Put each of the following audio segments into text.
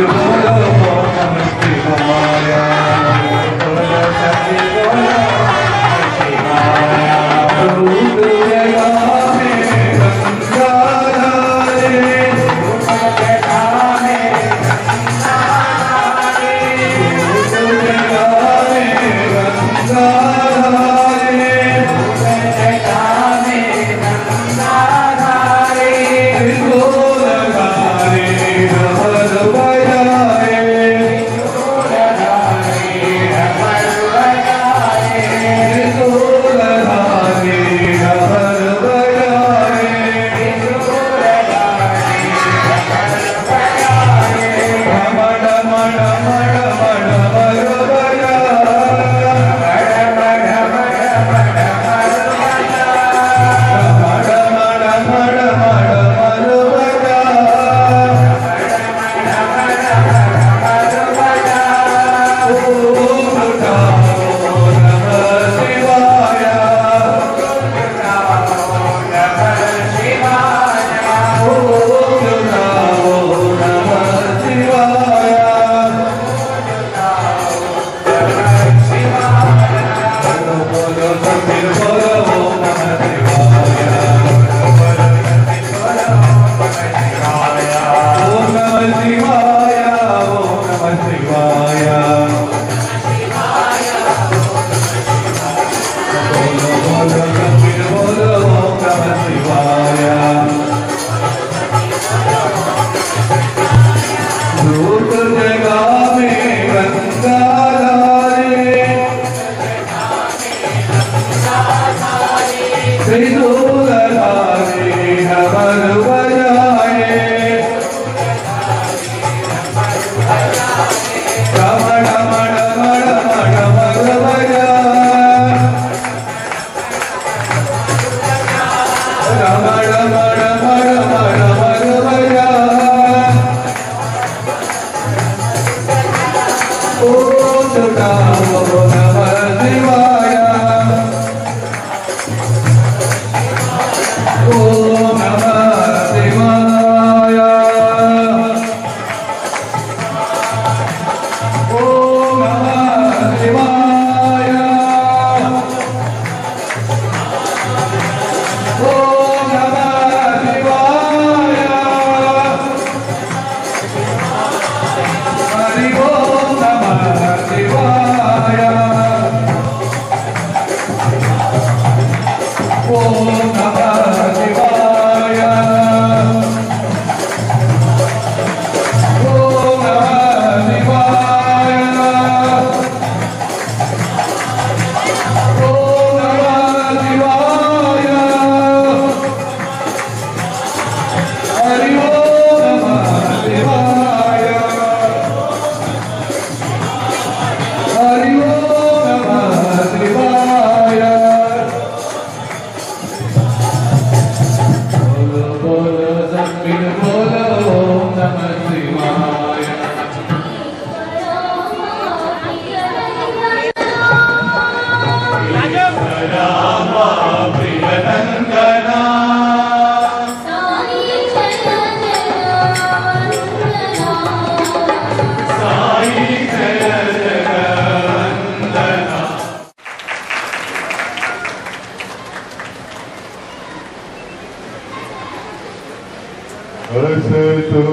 असतो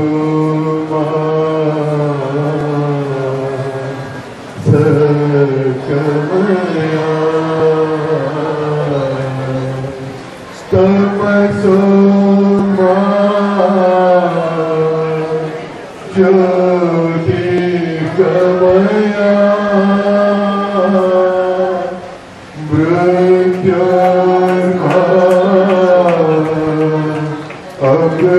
मा सकमया तमसो मा ज्योतिर्गमया मृत्युर्मा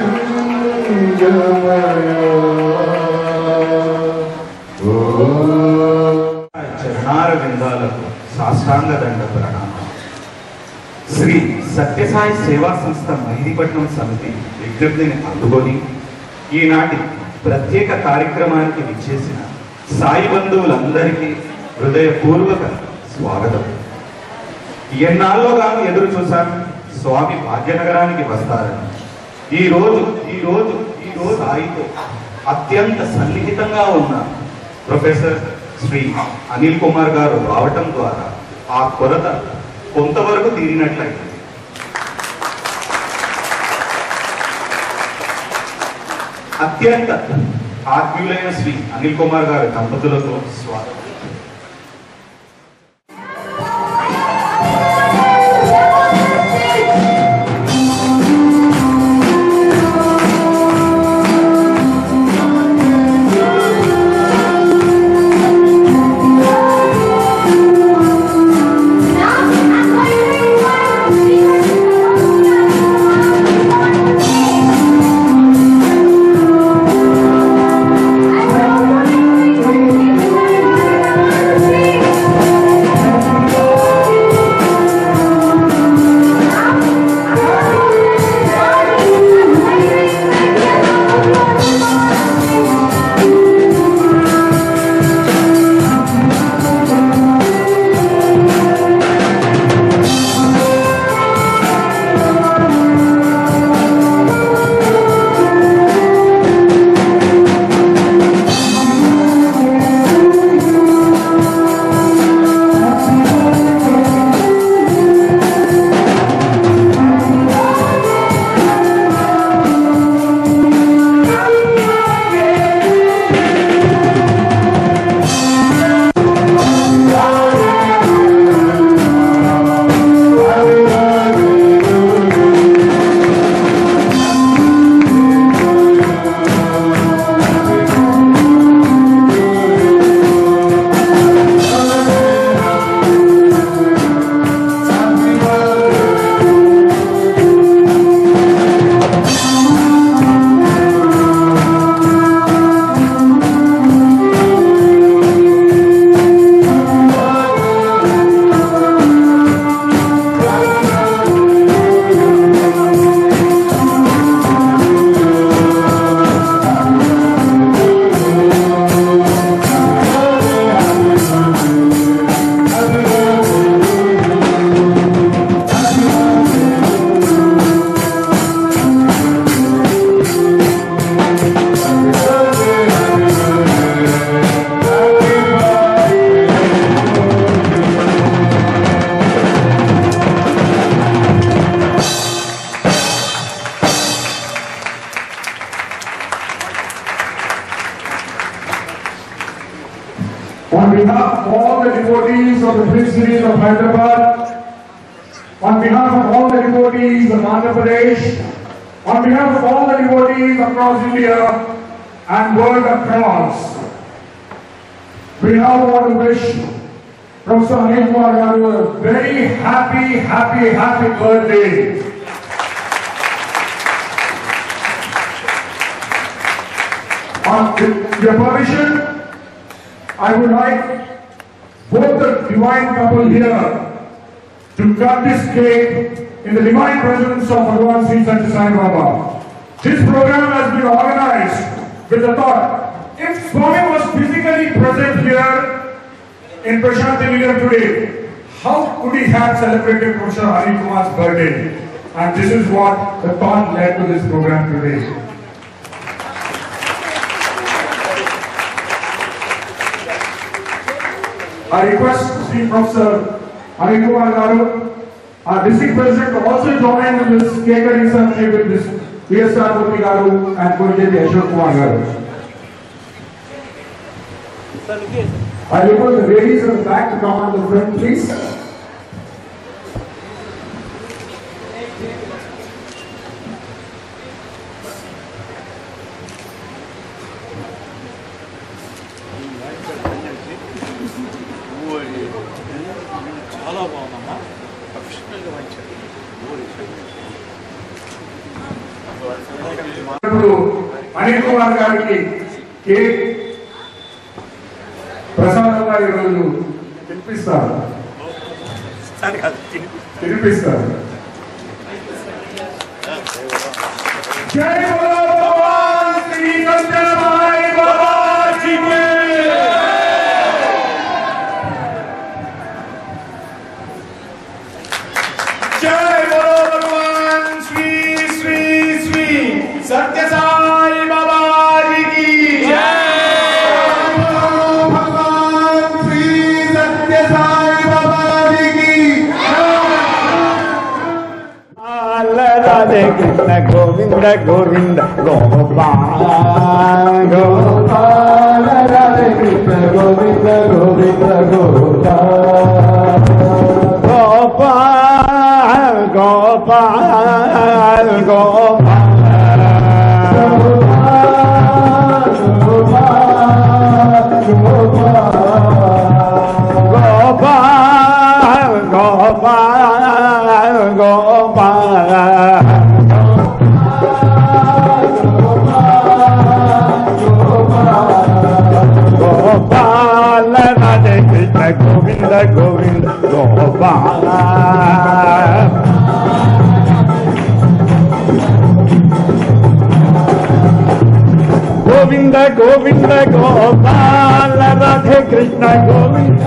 చరణార విందాలకు సాష్టాంగ దండ ప్రణామం శ్రీ సత్యసాయి సేవా సంస్థ మహిళపట్నం సమితి విజ్ఞప్తిని అందుకొని ఈనాటి ప్రత్యేక కార్యక్రమానికి విచ్చేసిన సాయి బంధువులందరికీ హృదయపూర్వక స్వాగతం ఎన్నాళ్ళోగాను ఎదురు చూశాను స్వామి భాగ్యనగరానికి వస్తారని ఈ రోజు ఈ రోజు ఈ రోజు సాయితో అత్యంత సన్నిహితంగా ఉన్న ప్రొఫెసర్ శ్రీ అనిల్ కుమార్ గారు రావటం ద్వారా ఆ కొరత కొంతవరకు తీరినట్లయింది అత్యంత ఆత్మీయులైన శ్రీ అనిల్ కుమార్ గారి దంపతులకు స్వాగతం On behalf of all the devotees of the Prince Series of Hyderabad, on behalf of all the devotees of Andhra Pradesh, on behalf of all the devotees across India and world across, we now want to wish Professor Anil Kumar Garu a very happy, happy, happy birthday. On with your permission, I would like both the divine couple here to cut this cake in the divine presence of Bhagavan Sri Satya Sai Baba. This program has been organized with the thought, if Swami was physically present here in Prashanti Nilayam today, how could he have celebrated Professor Hari Kumar's birthday? And this is what the thought led to this program today. I request Sri Professor Harikumar Garu, our district president, to also join in this cake cutting ceremony with this PSR Murthy Garu and Gurujeti Ashok Kumar Garu. I request the ladies at the back to come on the front, please. చాలా బాగుందమ్మా ప్రొఫెషనల్గా మంచిది ఇప్పుడు అనిల్ కుమార్ గారికి cake ప్రసాదంగా ఈరోజు తినిపిస్తారు తినిపిస్తారు జై బోలో భగవాన్ శ్రీ సత్యనారాయణ బాబాజీకి జై బోలో భగవాన్ శ్రీ శ్రీ శ్రీ సత్య సాయి బాబాజీకి కృష్ణ గోవింద గోవింద గోపాల గోపాల రాధే కృష్ణ గోవింద గోవింద గోపాల గోపాల్ గోపాల్ గోపాల్ గోపాల్ గోపాల్ గోపాల్ గోపాల రాధే కృష్ణ గోవింద గోవింద గోపాల గోవింద గోవింద గోపాల రాధే కృష్ణ గోవింద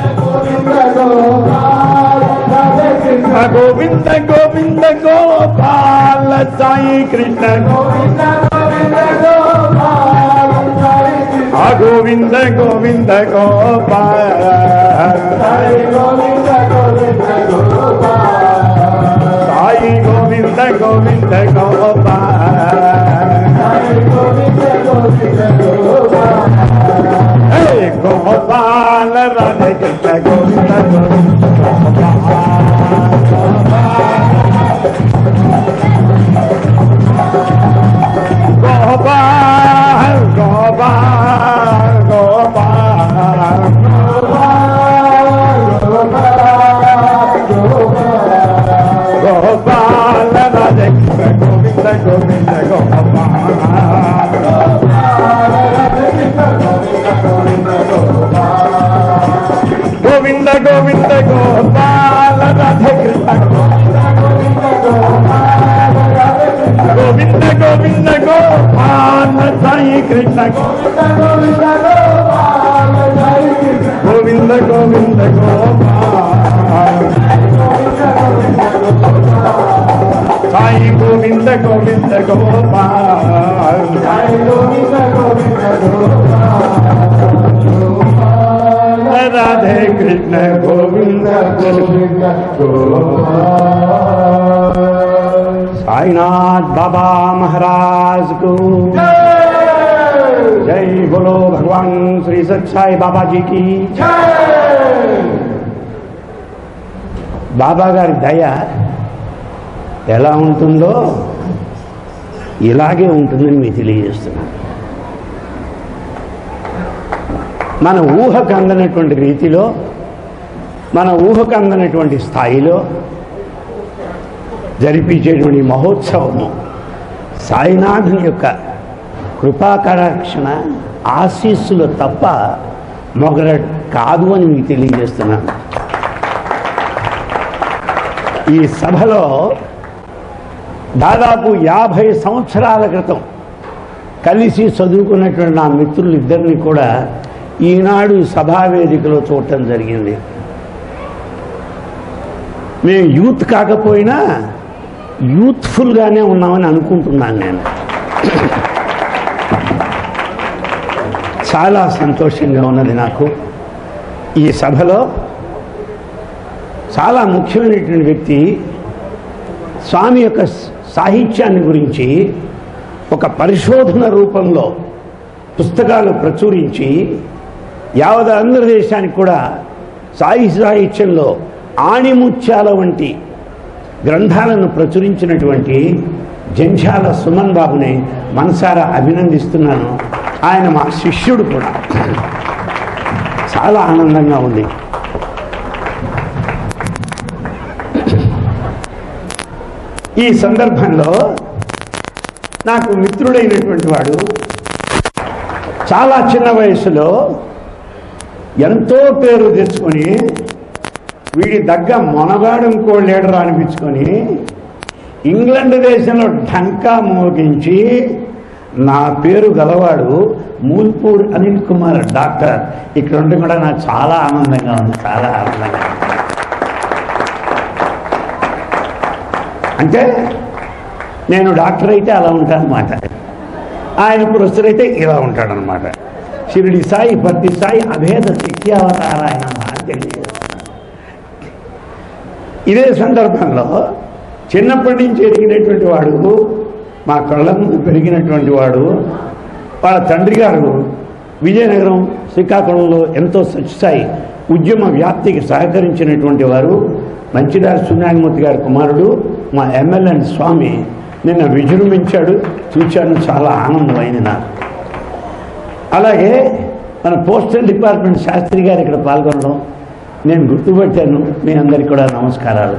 గోవింద గోవింద గోపాల సాయి కృష్ణ గోవింద ఆ గోవింద గోవింద గోపాల సాయి గోవింద గోవింద గోపాల హే గోపాల రాధే కృష్ణ గోవింద గోవింద గోపాల్ గోపాల్ గోపాల్ గోపాల రాధే కృష్ణ గోవింద గోవింద గోపాల గోవింద గోవింద గోపాల రాధే కృష్ణ గోవింద గోవింద గోపాల సాయి కృష్ణ గోవింద గోవింద గోపాల సాయి గోవింద గోవింద గోపాల రాధే కృష్ణ గోవింద గోవింద साईनाथ बाबा महाराज को जय बोलो भगवान श्री सच्चाई बाबा जी की బాబా గారి దయ ఎలా ఉంటుందో ఇలాగే ఉంటుందని మీకు తెలియజేస్తున్నాను మన ఊహకు అందనటువంటి రీతిలో మన ఊహకు అందనటువంటి స్థాయిలో జరిపించేటువంటి మహోత్సవము సాయినాథుని యొక్క కృపాకటాక్షణ ఆశీస్సులు తప్ప మొగర కాదు అని మీకు తెలియజేస్తున్నాను ఈ సభలో దాదాపు యాభై సంవత్సరాల క్రితం కలిసి చదువుకున్నటువంటి నా మిత్రులు ఇద్దరిని కూడా ఈనాడు సభావేదికలో చూడటం జరిగింది మేము యూత్ కాకపోయినా యూత్ఫుల్గానే ఉన్నామని అనుకుంటున్నాను నేను చాలా సంతోషంగా ఉన్నది నాకు ఈ సభలో చాలా ముఖ్యమైనటువంటి వ్యక్తి స్వామి యొక్క సాహిత్యాన్ని గురించి ఒక పరిశోధన రూపంలో పుస్తకాలు ప్రచురించి యావత్ ఆంధ్రదేశానికి కూడా సాయి సాహిత్యంలో ఆణిముత్యాల వంటి గ్రంథాలను ప్రచురించినటువంటి జంఝాల సుమన్ బాబుని మనసారా అభినందిస్తున్నాను ఆయన మా శిష్యుడు కూడా చాలా ఆనందంగా ఉంది ఈ సందర్భంలో నాకు మిత్రుడైనటువంటి వాడు చాలా చిన్న వయసులో ఎంతో పేరు తెచ్చుకొని వీడి దగ్గ మొనగాడు ఇంకో లీడర్ అనిపించుకొని ఇంగ్లాండ్ దేశంలో ఢంకా మోగించి నా పేరు గలవాడు మూల్పూర్ అనిల్ కుమార్ డాక్టర్ ఇక్కడ ఉంటే కూడా నాకు చాలా ఆనందంగా ఉంది చాలా ఆనందంగా ఉంది. అంటే నేను డాక్టర్ అయితే అలా ఉంటానన్నమాట ఆయన ప్రొఫెసర్ అయితే ఇలా ఉంటాడనమాట షిరిడి సాయి భక్తి సాయి అభేద శక్త్యావతార ఆయన అని తెలియజేస్తున్నాను ఇదే సందర్భంలో చిన్నప్పటి నుంచి ఎదిగినటువంటి వాడు మా కళ్ళ ముందు పెరిగినటువంటి వాడు వాళ్ళ తండ్రి గారు విజయనగరం శ్రీకాకుళంలో ఎంతో సత్యసాయి ఉద్యమ వ్యాప్తికి సహకరించినటువంటి వారు మంచిదారి సూర్యనారాయణమూర్తి గారి కుమారుడు మా ఎమ్మెల్యే స్వామి నిన్న విజృంభించాడు చూశాను చాలా ఆనందమైంది నాకు అలాగే మన పోస్టల్ డిపార్ట్మెంట్ శాస్త్రి గారు ఇక్కడ పాల్గొనడం నేను గుర్తుపట్టాను మీ అందరికీ కూడా నమస్కారాలు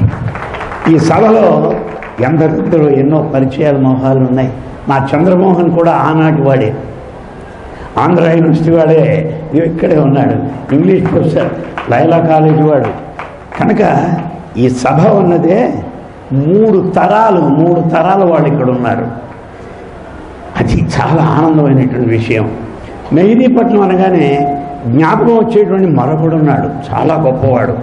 ఈ సభలో ఎందరిద్దరూ ఎన్నో పరిచయాల మొహాలు ఉన్నాయి మా చంద్రమోహన్ కూడా ఆనాటి వాడే ఆంధ్ర యూనివర్సిటీ వాడే ఇక్కడే ఉన్నాడు ఇంగ్లీష్ ప్రొఫెసర్ లైలా కాలేజీ వాడు కనుక ఈ సభ ఉన్నదే మూడు తరాలు మూడు తరాల వాళ్ళు ఇక్కడ ఉన్నారు అది చాలా ఆనందమైనటువంటి విషయం మెహిదీపట్నం అనగానే జ్ఞాపకం వచ్చేటువంటి మరొకడు ఉన్నాడు చాలా గొప్పవాడు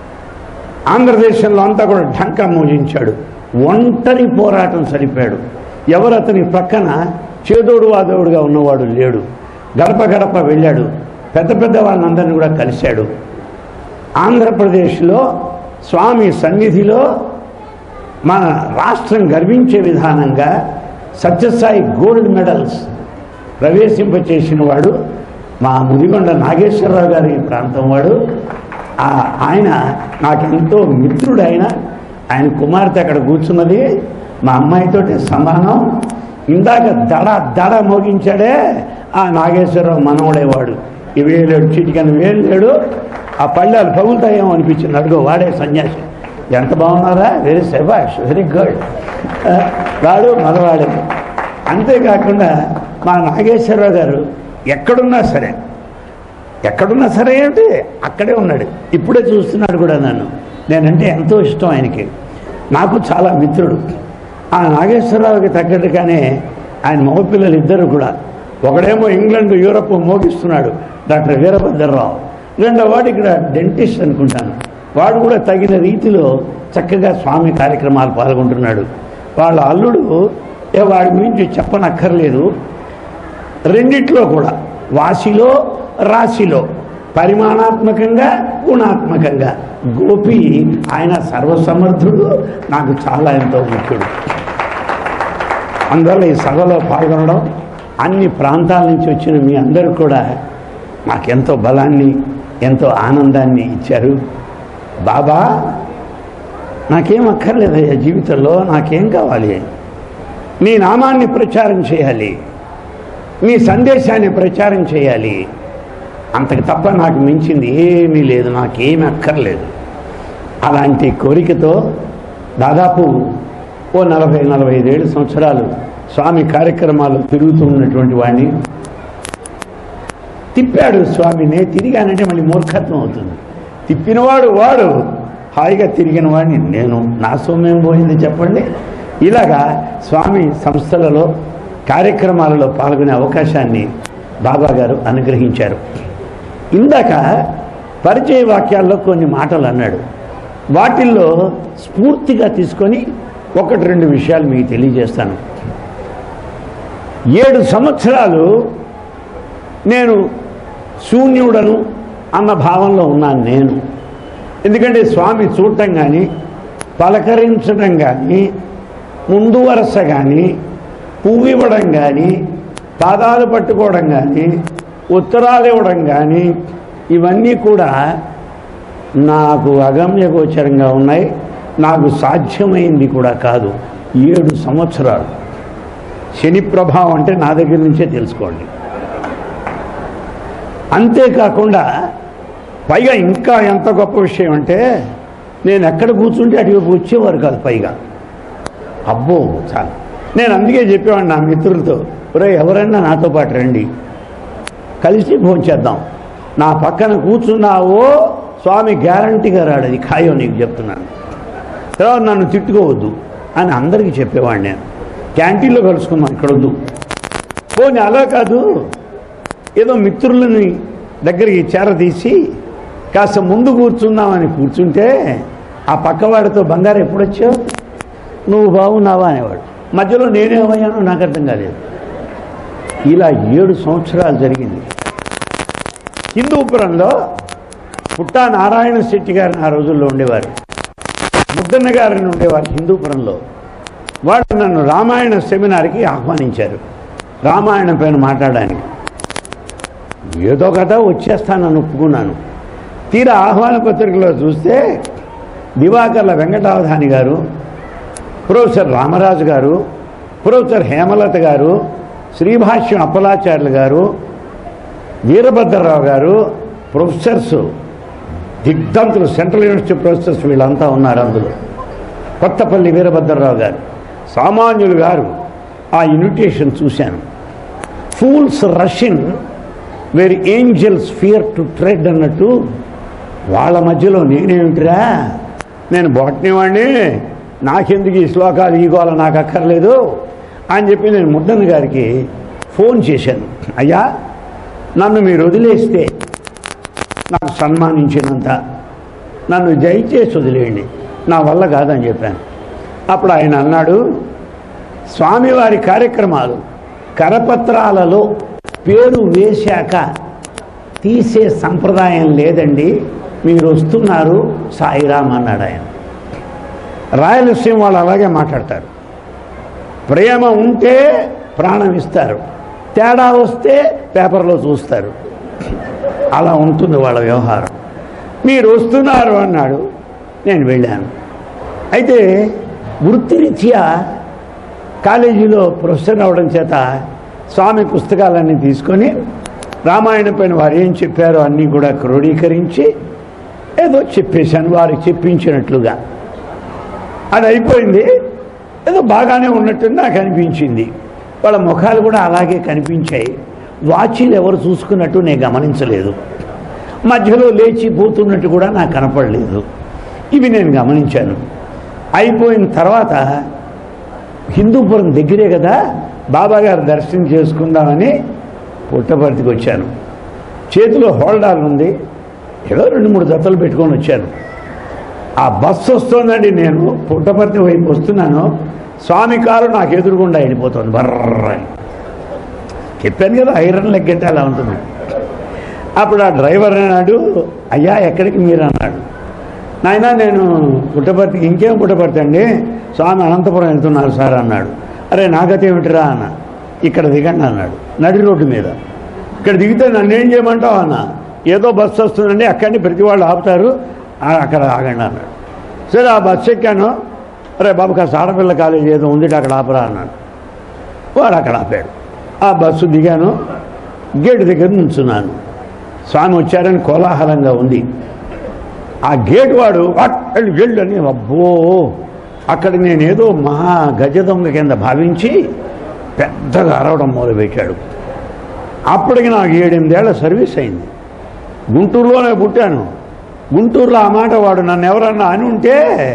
ఆంధ్రదేశంలో అంతా కూడా ఢంకా మోజించాడు ఒంటరి పోరాటం సరిపాడు ఎవరు అతని ప్రక్కన చేదోడు వాదోడుగా ఉన్నవాడు లేడు గడప గడప వెళ్ళాడు పెద్ద పెద్ద వాళ్ళందరినీ కూడా కలిశాడు ఆంధ్రప్రదేశ్లో స్వామి సన్నిధిలో మన రాష్ట్రం గర్వించే విధానంగా సత్యసాయి గోల్డ్ మెడల్స్ ప్రవేశింపచేసిన వాడు మా ముదిగొండ నాగేశ్వరరావు గారి ప్రాంతం వాడు ఆ- ఆయన నాకెంతో మిత్రుడు ఆయన ఆయన కుమార్తె అక్కడ కూర్చున్నది మా అమ్మాయితోటి సమానం ఇందాక దడ దడ మోగించాడే ఆ నాగేశ్వరరావు మనవడేవాడు ఈ వేలేడు చిటికని వేలు లేడు ఆ పళ్ళాలు పగులుతాయేమో అనిపించింది అడుగు వాడే సన్యాసి ఎంత బాగున్నారా వెరీ శబాష్ వెరీ గుడ్ వాడు మనవాడే అంతేకాకుండా మా నాగేశ్వరరావు గారు ఎక్కడున్నా సరే ఎక్కడున్నా సరే అంటే అక్కడే ఉన్నాడు ఇప్పుడే చూస్తున్నాడు కూడా నన్ను నేనంటే ఎంతో ఇష్టం ఆయనకి నాకు చాలా మిత్రుడు ఆ నాగేశ్వరరావుకి తగ్గట్టుగానే ఆయన మగపిల్లలు ఇద్దరు కూడా ఒకడేమో ఇంగ్లాండ్ యూరప్ మోగిస్తున్నాడు డాక్టర్ వీరభద్రరావు రెండో వాడు ఇక్కడ డెంటిస్ట్ అనుకుంటాను వాడు కూడా తగిన రీతిలో చక్కగా స్వామి కార్యక్రమాలు పాల్గొంటున్నాడు వాళ్ళ అల్లుడు ఏ వాడి గురించి చెప్పనక్కర్లేదు రెండిట్లో కూడా వాసిలో రాశిలో పరిమాణాత్మకంగా గుణాత్మకంగా గోపి ఆయన సర్వసమర్థుడు నాకు చాలా ఎంతో ముఖ్యుడు అందువల్ల ఈ సభలో పాల్గొనడం అన్ని ప్రాంతాల నుంచి వచ్చిన మీ అందరూ కూడా నాకెంతో బలాన్ని ఎంతో ఆనందాన్ని ఇచ్చారు బాబా నాకేం అక్కర్లేదయ్యా జీవితంలో నాకేం కావాలి నీ నామాన్ని ప్రచారం చేయాలి నీ సందేశాన్ని ప్రచారం చేయాలి అంతకు తప్ప నాకు మించింది ఏమీ లేదు నాకేమీ అక్కర్లేదు అలాంటి కోరికతో దాదాపు ఓ నలభై నలభై ఐదేళ్ళు సంవత్సరాలు స్వామి కార్యక్రమాలు తిరుగుతూ ఉన్నటువంటి వాడిని తిప్పాడు స్వామిని తిరిగానంటే మళ్ళీ మూర్ఖత్వం అవుతుంది తిప్పినవాడు వాడు హాయిగా తిరిగిన వాడిని నేను నా సొమ్మేం పోయింది చెప్పండి ఇలాగా స్వామి సంస్థలలో కార్యక్రమాలలో పాల్గొనే అవకాశాన్ని బాబా గారు అనుగ్రహించారు ఇందాక పరిచయ వాక్యాల్లో కొన్ని మాటలు అన్నాడు వాటిల్లో స్ఫూర్తిగా తీసుకొని ఒకటి రెండు విషయాలు మీకు తెలియజేస్తాను ఏడు సంవత్సరాలు నేను శూన్యుడను అన్న భావంలో ఉన్నాను నేను ఎందుకంటే స్వామి చూడటం కానీ పలకరించడం కానీ ముందు వరస కానీ పువ్వు ఇవ్వడం కానీ పాదాలు పట్టుకోవడం కానీ ఉత్తరాలు ఇవ్వడం కానీ ఇవన్నీ కూడా నాకు అగమ్యగోచరంగా ఉన్నాయి నాకు సాధ్యమైంది కూడా కాదు ఏడు సంవత్సరాలు శని ప్రభావం అంటే నా దగ్గర నుంచే తెలుసుకోండి అంతేకాకుండా పైగా ఇంకా ఎంత గొప్ప విషయం అంటే నేను ఎక్కడ కూర్చుంటే అటువైపు వచ్చేవారు కాదు పైగా అబ్బో చాలా నేను అందుకే చెప్పేవాడిని నా మిత్రులతో ఒరే ఎవరైనా నాతో పాటు రండి కలిసి భోంచేద్దాం నా పక్కన కూర్చున్నావో స్వామి గ్యారంటీగా రాడు అది ఖాయం నీకు చెప్తున్నాను తర్వాత నన్ను తిట్టుకోవద్దు అని అందరికీ చెప్పేవాడిని నేను క్యాంటీన్లో కలుసుకుందాం ఇక్కడ వద్దు పోనీ అలా కాదు ఏదో మిత్రులని దగ్గరికి చేరదీసి కాస్త ముందు కూర్చుందామని కూర్చుంటే ఆ పక్కవాడితో బంగారం ఎప్పుడు వచ్చావు నువ్వు బాగున్నావా అనేవాడు మధ్యలో నేనేమయ్యానో నాకు అర్థం కాలేదు ఇలా ఏడు సంవత్సరాలు జరిగింది హిందూపురంలో పుట్టా నారాయణ శెట్టి గారిని ఆ రోజుల్లో ఉండేవారు ముద్దన్న గారిని ఉండేవారు హిందూపురంలో వాళ్ళు నన్ను రామాయణ సెమినార్కి ఆహ్వానించారు రామాయణం పైన మాట్లాడడానికి ఏదో కదా వచ్చేస్తానని ఒప్పుకున్నాను తీరా ఆహ్వాన పత్రికలో చూస్తే దివాకర్ల వెంకటావధాని గారు ప్రొఫెసర్ రామరాజు గారు ప్రొఫెసర్ హేమలత గారు శ్రీభాష్యం అప్పలాచార్యులు గారు వీరభద్రరావు గారు ప్రొఫెసర్స్ దిగ్ధంతులు సెంట్రల్ యూనివర్సిటీ ప్రొఫెసర్స్ వీళ్ళంతా ఉన్నారు అందులో కొత్తపల్లి వీరభద్రరావు గారు సామాన్యులు గారు ఆ ఇన్విటేషన్ చూశాను fools rush in where angels fear to tread అన్నట్టు వాళ్ళ మధ్యలో నేనేమిటిరా నేను బొట్ని వాడిని నాకెందుకు ఈ శ్లోకాలు ఈ గోల నాకు అక్కర్లేదు అని చెప్పి నేను ముద్దన్న గారికి ఫోన్ చేశాను అయ్యా నన్ను మీరు వదిలేస్తే నాకు సన్మానించినంత నన్ను దయచేసి వదిలేయండి నా వల్ల కాదని చెప్పాను అప్పుడు ఆయన అన్నాడు స్వామివారి కార్యక్రమాలు కరపత్రాలలో పేరు వేశాక తీసే సంప్రదాయం లేదండి మీరు వస్తున్నారు సాయిరామ్ అన్నాడు ఆయన రాయలసీమ వాళ్ళు అలాగే మాట్లాడతారు ప్రేమ ఉంటే ప్రాణం ఇస్తారు తేడా వస్తే పేపర్లో చూస్తారు అలా ఉంటుంది వాళ్ళ వ్యవహారం మీరు వస్తున్నారు అన్నాడు నేను వెళ్ళాను అయితే వృత్తిరీత్యా కాలేజీలో ప్రొఫెసర్ అవడం చేత స్వామి పుస్తకాలన్నీ తీసుకొని రామాయణం పైన వారు ఏం చెప్పారో అన్నీ కూడా క్రోడీకరించి ఏదో చెప్పేశాను వారికి చెప్పించినట్లుగా అది అయిపోయింది ఏదో బాగానే ఉన్నట్టు నాకు అనిపించింది వాళ్ళ ముఖాలు కూడా అలాగే కనిపించాయి వాచీలు ఎవరు చూసుకున్నట్టు నేను గమనించలేదు మధ్యలో లేచి పోతున్నట్టు కూడా నాకు కనపడలేదు ఇవి నేను గమనించాను అయిపోయిన తర్వాత హిందూపురం దగ్గరే కదా బాబాగారు దర్శనం చేసుకుందామని పుట్టపర్తికి వచ్చాను చేతిలో హోల్డార్ ఉంది ఏదో రెండు మూడు జతలు పెట్టుకొని వచ్చాను ఆ బస్సు వస్తుందండి నేను పుట్టపర్తి వైపు వస్తున్నాను స్వామి కారు నాకు ఎదురుగుండా వెళ్ళిపోతుంది బర్రని చెప్పాను కదా ఐరన్ లెగ్ అంటే అలా ఉంటుంది అప్పుడు ఆ డ్రైవర్ అన్నాడు అయ్యా ఎక్కడికి మీరు అన్నాడు నాయన నేను పుట్టపర్తికి ఇంకేం పుట్టపర్తి అండి స్వామి అనంతపురం వెళ్తున్నారు సార్ అన్నాడు అరే నాకతే ఏమిటిరా అన్న ఇక్కడ దిగండి అన్నాడు నడి రోడ్డు మీద ఇక్కడ దిగితే నన్ను ఏం చేయమంటావు అన్న ఏదో బస్సు వస్తుందండి అక్కడిని ప్రతి వాళ్ళు ఆపుతారు ఆ, అక్కడ ఆగండి అన్నాడు సరే ఆ బస్సు ఎక్కాను అరే బాబు కాస్త ఆడపిల్ల కాలేజీ ఏదో ఉంది అక్కడ ఆపరా అన్నాడు వాడు అక్కడ ఆపాడు ఆ బస్సు దిగాను గేటు దగ్గర నుంచున్నాను స్వామి వచ్చారని కోలాహలంగా ఉంది ఆ గేటు వాడు "వాట్? వెళ్ళు వెళ్ళు అని అబ్బో అక్కడ నేనేదో మహా గజ దొంగ కింద భావించి పెద్దగా అరవడం మొదలుపెట్టాడు అప్పటికి నాకు ఏడెనిమిదేళ్ల సర్వీస్ అయింది గుంటూరులోనే పుట్టాను గుంటూరులో ఆ మాట వాడు నన్ను ఎవరన్నా అని ఉంటే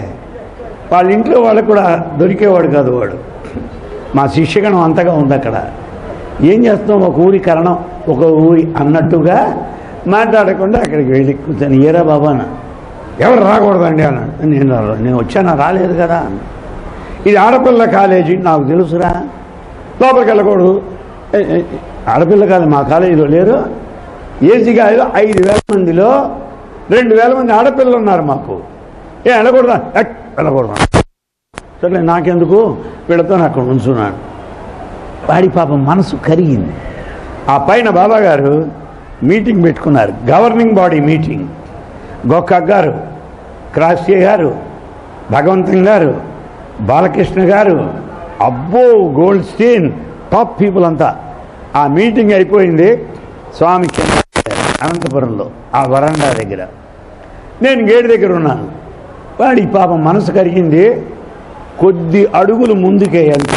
వాళ్ళ ఇంట్లో వాళ్ళకు కూడా దొరికేవాడు కాదు వాడు మా శిష్యగణం అంతగా ఉంది అక్కడ ఏం చేస్తాం ఒక ఊరి కరణం ఒక ఊరి అన్నట్టుగా మాట్లాడకుండా అక్కడికి వెళ్ళి కూర్చొని ఏరా బాబా అన్న ఎవరు రాకూడదండి అన్నాడు నేను రా- నేను వచ్చానా రాలేదు కదా అన్న ఇది ఆడపిల్ల కాలేజీ నాకు తెలుసురా లోపలికి వెళ్ళకూడదు ఏ, ఏ, ఆడపిల్ల కాదు మా కాలేజీలో లేరు ఏసీ కాదు ఐదు వేల మందిలో రెండు వేల మంది ఆడపిల్లలు ఉన్నారు మాకు ఏ వెళ్ళకూడదా ఎట్, వెళ్ళకూడదా సరే నాకెందుకు వీళ్ళతో అక్కడ ఉంచున్నాను వాడి పాపం మనసు కరిగింది ఆ పైన బాబా గారు మీటింగ్ పెట్టుకున్నారు గవర్నింగ్ బాడీ మీటింగ్ గొక్క గారు క్రాస్య గారు భగవంతం గారు బాలకృష్ణ గారు అబ్బో గోల్డ్ స్టీన్ టాప్ పీపుల్ అంతా ఆ మీటింగ్ అయిపోయింది స్వామి కింద అనంతపురంలో ఆ వరండా దగ్గర నేను గేటు దగ్గర ఉన్నాను వాడి పాపం మనసు కరిగింది కొద్ది అడుగులు ముందుకేయాలి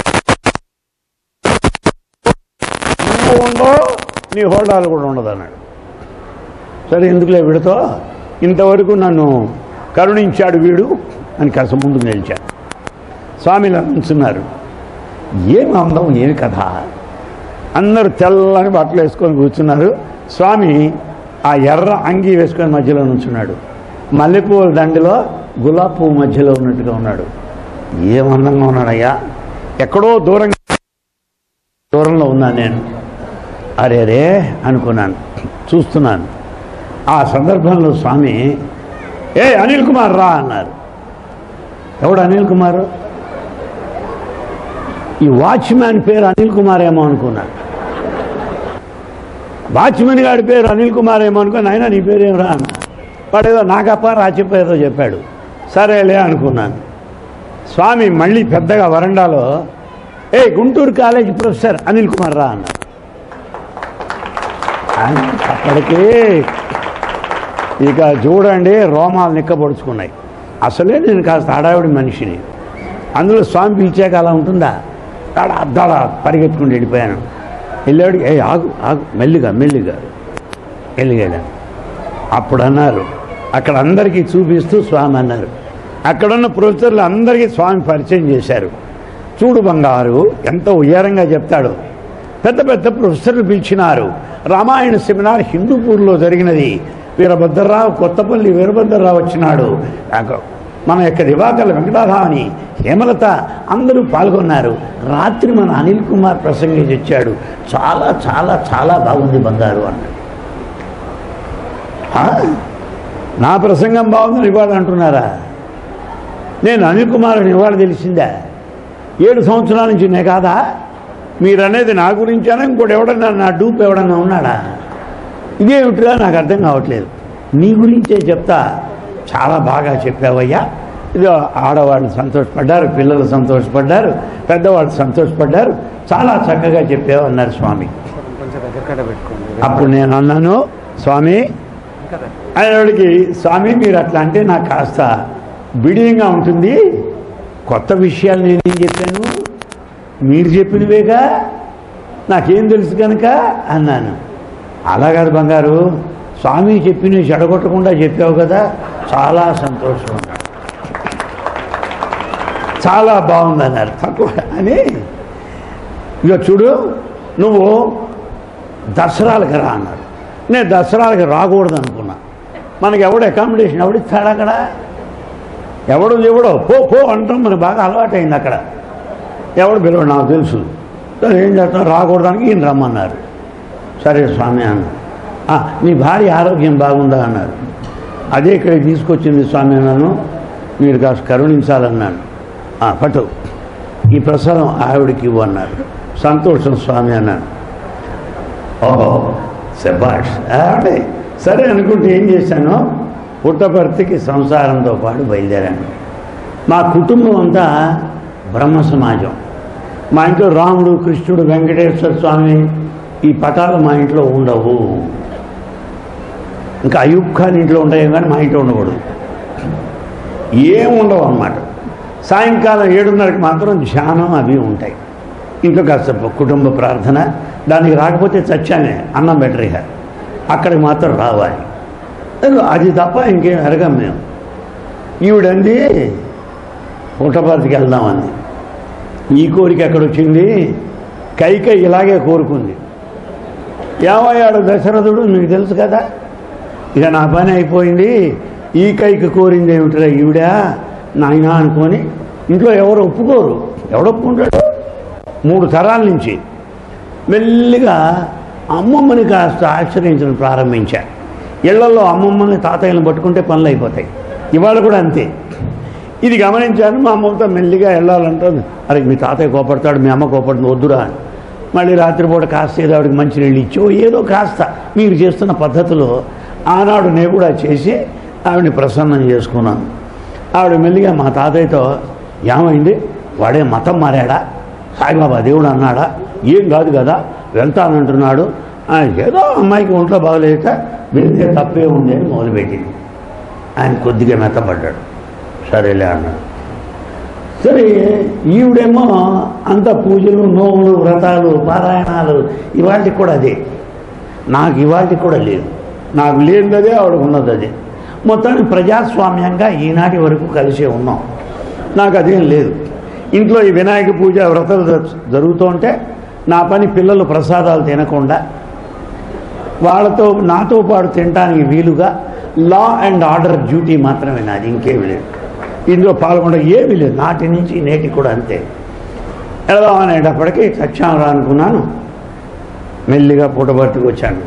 నువ్వు ఉండో నీ హోల్డాలు కూడా ఉండదు అన్నాడు సరే ఎందుకులే వీడితో ఇంతవరకు నన్ను కరుణించాడు వీడు అని కాస్త ముందుకు నిలిచాడు స్వామిలు నుంచున్నారు ఏం అందం ఏమి కథ అందరూ తెల్లని బట్టలు వేసుకొని కూర్చున్నారు స్వామి ఆ ఎర్ర అంగీ వేసుకొని మధ్యలో నుంచున్నాడు మల్లెపూల దండిలో గులాబీ పువ్వు మధ్యలో ఉన్నట్టుగా ఉన్నాడు ఏం అందంగా ఉన్నాడయ్యా ఎక్కడో దూరంగా దూరంలో ఉన్నాను నేను అరే రే అనుకున్నాను చూస్తున్నాను ఆ సందర్భంలో స్వామి ఏ అనిల్ కుమార్ రా అన్నారు ఎవడు అనిల్ కుమార్ ఈ వాచ్మ్యాన్ పేరు అనిల్ కుమార్ ఏమో అనుకున్నాను వాచ్మెన్ గారి పేరు అనిల్ కుమార్ ఏమో అనుకుని ఆయన నీ పేరు ఏమరా అన్న వాడు ఏదో నాకప్ప రాచిప్ప ఏదో చెప్పాడు సరేలే అనుకున్నాను స్వామి మళ్ళీ పెద్దగా వరండాలో ఏ గుంటూరు కాలేజ్ ప్రొఫెసర్ అనిల్ కుమార్ రా అన్నారు ఆయన అప్పటికే ఇక చూడండి రోమాలు నిక్కబొడుచుకున్నాయి అసలే నేను కాస్త హడావిడి మనిషిని అందులో స్వామి పిలిచాక అలా ఉంటుందా అక్కడ అద్దాడ పరిగెత్తుకుని వెళ్ళిపోయాను వెళ్ళాడు ఏ ఆగు ఆగు మెల్లిగా మెల్లిగా వెళ్ళిగాడు అప్పుడు అన్నారు అక్కడ అందరికీ చూపిస్తూ స్వామి అన్నారు అక్కడున్న ప్రొఫెసర్లు అందరికీ స్వామి పరిచయం చేశారు చూడు బంగారు ఎంత ఉయ్యారంగా చెప్తాడు పెద్ద పెద్ద ప్రొఫెసర్లు పిలిచినారు రామాయణ సెమినార్ హిందూపూర్లో జరిగినది వీరభద్రరావు కొత్తపల్లి వీరభద్రరావు వచ్చినాడు నాకు- మన యొక్క దివాకర్ వెంకటారామని హేమలత అందరూ పాల్గొన్నారు రాత్రి మన అనిల్ కుమార్ ప్రసంగించి వచ్చాడు చాలా చాలా చాలా బాగుంది బంగారు అన్నాడు ఆ? నా ప్రసంగం బాగుందని ఇవాళ అంటున్నారా నేను అనిల్ కుమార్ ఇవాళ తెలిసిందా ఏడు సంవత్సరాల నుంచి నే కాదా మీరు అనేది నా గురించేనా ఇంకోటి ఎవడన్నా నా డూప్ ఎవడన్నా ఉన్నాడా ఇదేమిటిగా నాకు అర్థం కావట్లేదు నీ గురించే చెప్తా చాలా బాగా చెప్పావయ్యా ఇదో ఆడవాళ్ళు సంతోషపడ్డారు పిల్లలు సంతోషపడ్డారు పెద్దవాళ్ళు సంతోషపడ్డారు చాలా చక్కగా చెప్పావు అన్నారు స్వామి కొంచెం దగ్గర కట్ట పెట్టుకోండి అప్పుడు నేను అన్నాను స్వామి ఆయనకి స్వామి మీరు అట్లా అంటే నాకు కాస్త బిడియంగా ఉంటుంది కొత్త విషయాలు నేనేం చెప్పాను మీరు చెప్పినవేగా నాకేం తెలుసు కనుక అన్నాను అలా కాదు బంగారు స్వామి చెప్పిన చెడగొట్టకుండా చెప్పావు కదా చాలా సంతోషం చాలా బాగుందన్నారు తక్కువ అని ఇక చూడు నువ్వు దసరాలకు రా అన్నాడు నేను దసరాలకు రాకూడదు అనుకున్నా మనకి ఎవడు అకామిడేషన్ ఎవడు ఇస్తాడు అక్కడ ఎవడు ఎవడో పో పో అంటాం మనకు బాగా అలవాటైంది అక్కడ ఎవడు పిలవడు నాకు తెలుసు సరే ఏం చేస్తాం రాకూడదానికి ఈయన రమ్మన్నారు సరే స్వామి అన్న "ఆ, నీ భార్య ఆరోగ్యం బాగుందా అన్నారు అదే ఇక్కడికి తీసుకొచ్చింది స్వామి అన్నాను మీరు కాస్త కరుణించాలన్నాను "ఆ, పట్టు ఈ ప్రసాదం ఆవిడకి ఇవ్వు అన్నారు సంతోషం స్వామి అన్నాను ఓహో శబాష్ అంటే సరే అనుకుంటే ఏం చేశాను పుట్టపర్తికి సంసారంతో పాటు బయలుదేరాను మా కుటుంబం అంతా బ్రహ్మ సమాజం మా ఇంట్లో రాముడు కృష్ణుడు వెంకటేశ్వర స్వామి ఈ పటాలు మా ఇంట్లో ఉండవు ఇంకా అయూబ్ ఖాన్ ఇంట్లో ఉంటాయి కానీ మా ఇంట్లో ఉండకూడదు ఏం ఉండవు అన్నమాట సాయంకాలం ఏడున్నరకి మాత్రం ధ్యానం అవి ఉంటాయి ఇంట్లో కాస్త కుటుంబ ప్రార్థన దానికి రాకపోతే చచ్చానే అన్నం బెటర్ ఇక అక్కడికి మాత్రం రావాలి అదిగో అది తప్ప ఇంకేం ఎరగం మేము ఈవిడంది పుట్టపర్తికి వెళ్దామంది ఈ కోరిక ఎక్కడ వచ్చింది కైక ఇలాగే కోరుకుంది ఏమయ్యాడు దశరథుడు మీకు తెలుసు కదా ఇక నా పని అయిపోయింది ఈ కైక కోరింది ఏమిటిరా ఈవిడా నాయనా అనుకొని ఇంట్లో ఎవరు ఒప్పుకోరు ఎవడు ఒప్పుకుంటాడు మూడు తరాల నుంచి మెల్లిగా అమ్మమ్మని కాస్త ఆశ్రయించడం ప్రారంభించా ఇళ్లలో అమ్మమ్మని తాతయ్యలను పట్టుకుంటే పనులు అయిపోతాయి ఇవాళ కూడా అంతే ఇది గమనించాను మా అమ్మతో మెల్లిగా వెళ్ళాలంటుంది అరే మీ తాతయ్య కోపడతాడు మీ అమ్మ కోపడుతుంది వద్దురా అని మళ్ళీ రాత్రిపూట కాస్త ఏదో ఆవిడకి మంచి నీళ్ళు ఇచ్చి ఓ ఏదో కాస్త మీరు చేస్తున్న పద్ధతిలో ఆనాడు నేను కూడా చేసి ఆవిడని ప్రసన్నం చేసుకున్నాను ఆవిడ మెల్లిగా మా తాతయ్యతో ఏమైంది వాడే మతం మారాడా సాయిబాబా దేవుడు అన్నాడా ఏం కాదు కదా వెళ్తానంటున్నాడు ఆ, ఏదో అమ్మాయికి ఒంట్లో బాగలేక వెళ్తే తప్పే ఉంది అని మొదలుపెట్టింది ఆయన కొద్దిగా మెత్తపడ్డాడు సరేలే అన్నాడు సరే ఈవిడేమో అంత పూజలు నోములు వ్రతాలు పారాయణాలు ఇవాళకి కూడా అదే నాకు ఇవాళకి కూడా లేదు నాకు లేనిది అదే ఆవిడకు ఉన్నది అదే మొత్తానికి ప్రజాస్వామ్యంగా ఈనాటి వరకు కలిసే ఉన్నాం నాకు అదేం లేదు ఇంట్లో ఈ వినాయక పూజ వ్రతాలు జ- జరుగుతూ ఉంటే నా పని పిల్లలు ప్రసాదాలు తినకుండా వాళ్ళతో నాతో పాటు తినడానికి వీలుగా లా అండ్ ఆర్డర్ డ్యూటీ మాత్రమే నాది ఇంకేమీ లేదు ఇందులో పాల్గొనడం ఏమీ లేదు నాటి నుంచి నేటి కూడా అంతే వెళదాం అనేటప్పటికీ చచ్చాను రా అనుకున్నాను మెల్లిగా పుట్టబట్టుకు వచ్చాను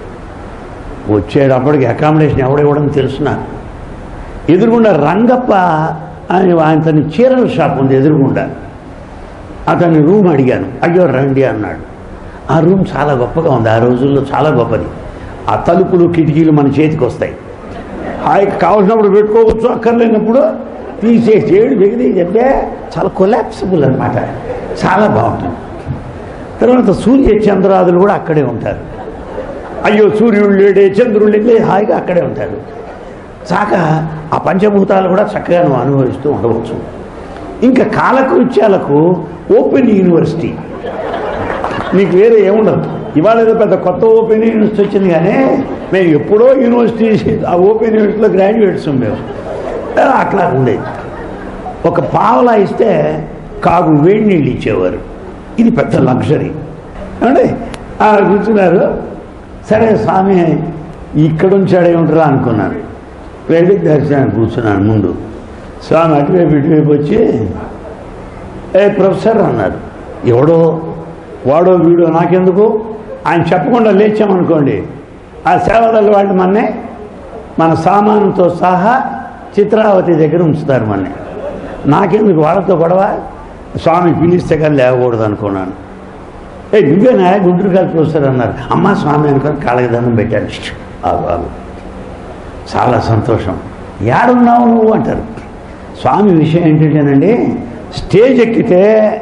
వచ్చేటప్పటికి అకామిడేషన్ ఎవడివ్వడం తెలుసు నాకు ఎదురుగుండా రంగప్ప అని ఆయన చీరల షాప్ ఉంది ఎదురుగుండా అతని రూమ్ అడిగాను అయ్యో రండి అన్నాడు ఆ రూమ్ చాలా గొప్పగా ఉంది ఆ రోజుల్లో చాలా గొప్పది ఆ తలుపులు కిటికీలు మన చేతికి వస్తాయి హాయికి కావాల్సినప్పుడు పెట్టుకోవచ్చు అక్కర్లేనప్పుడు తీసేసి ఏడు బిగిది చెప్తే చాలా కొలాప్సిబుల్ అనమాట చాలా బాగుంటుంది తర్వాత సూర్య చంద్రాదులు కూడా అక్కడే ఉంటారు అయ్యో సూర్యుడు లేడే చంద్రుడు లేడే హాయిగా అక్కడే ఉంటారు చాక ఆ పంచభూతాలు కూడా చక్కగా నువ్వు అనుభవిస్తూ ఉండవచ్చు ఇంకా కాలకృత్యాలకు ఓపెన్ యూనివర్సిటీ నీకు వేరే ఏముండదు ఇవాళ ఏదో పెద్ద కొత్త ఓపెన్ యూనివర్సిటీ వచ్చింది కానీ మేము ఎప్పుడో యూనివర్సిటీ ఆ ఓపెన్ యూనివర్సిటీలో గ్రాడ్యుయేట్స్ మేము అట్లా ఉండేది ఒక పావలా ఇస్తే కాగు వేడి నీళ్ళు ఇచ్చేవారు ఇది పెద్ద లగ్జరీ ఏమండి ఆ కూర్చున్నారు సరే స్వామి ఇక్కడ ఉంచాడే ఉంటారా అనుకున్నాను వెళ్ళి దర్శనానికి కూర్చున్నాను ముందు స్వామి అటువైపు ఇటువైపు వచ్చి ఏ ప్రొఫెసర్ అన్నారు ఎవడో వాడో వీడో నాకెందుకు ఆయన చెప్పకుండా లేచామనుకోండి ఆ సేవదల వాళ్ళు మన్నే మన సామానుతో సహా చిత్రావతి దగ్గర ఉంచుతారు మన్నే నాకెందుకు వాళ్ళతో గొడవ స్వామి పిలిస్తే కానీ లేవకూడదు అనుకున్నాను ఏ నువ్వేనా గుంటూరు కాదు ప్రొఫెసర్ అన్నారు అమ్మ స్వామి అనుకొని కాళ్ళకి దండం పెట్టాను ఆగు ఆగు చాలా సంతోషం ఏడున్నావు నువ్వు అంటారు స్వామి విషయం ఏంటంటేనండి స్టేజ్ ఎక్కితే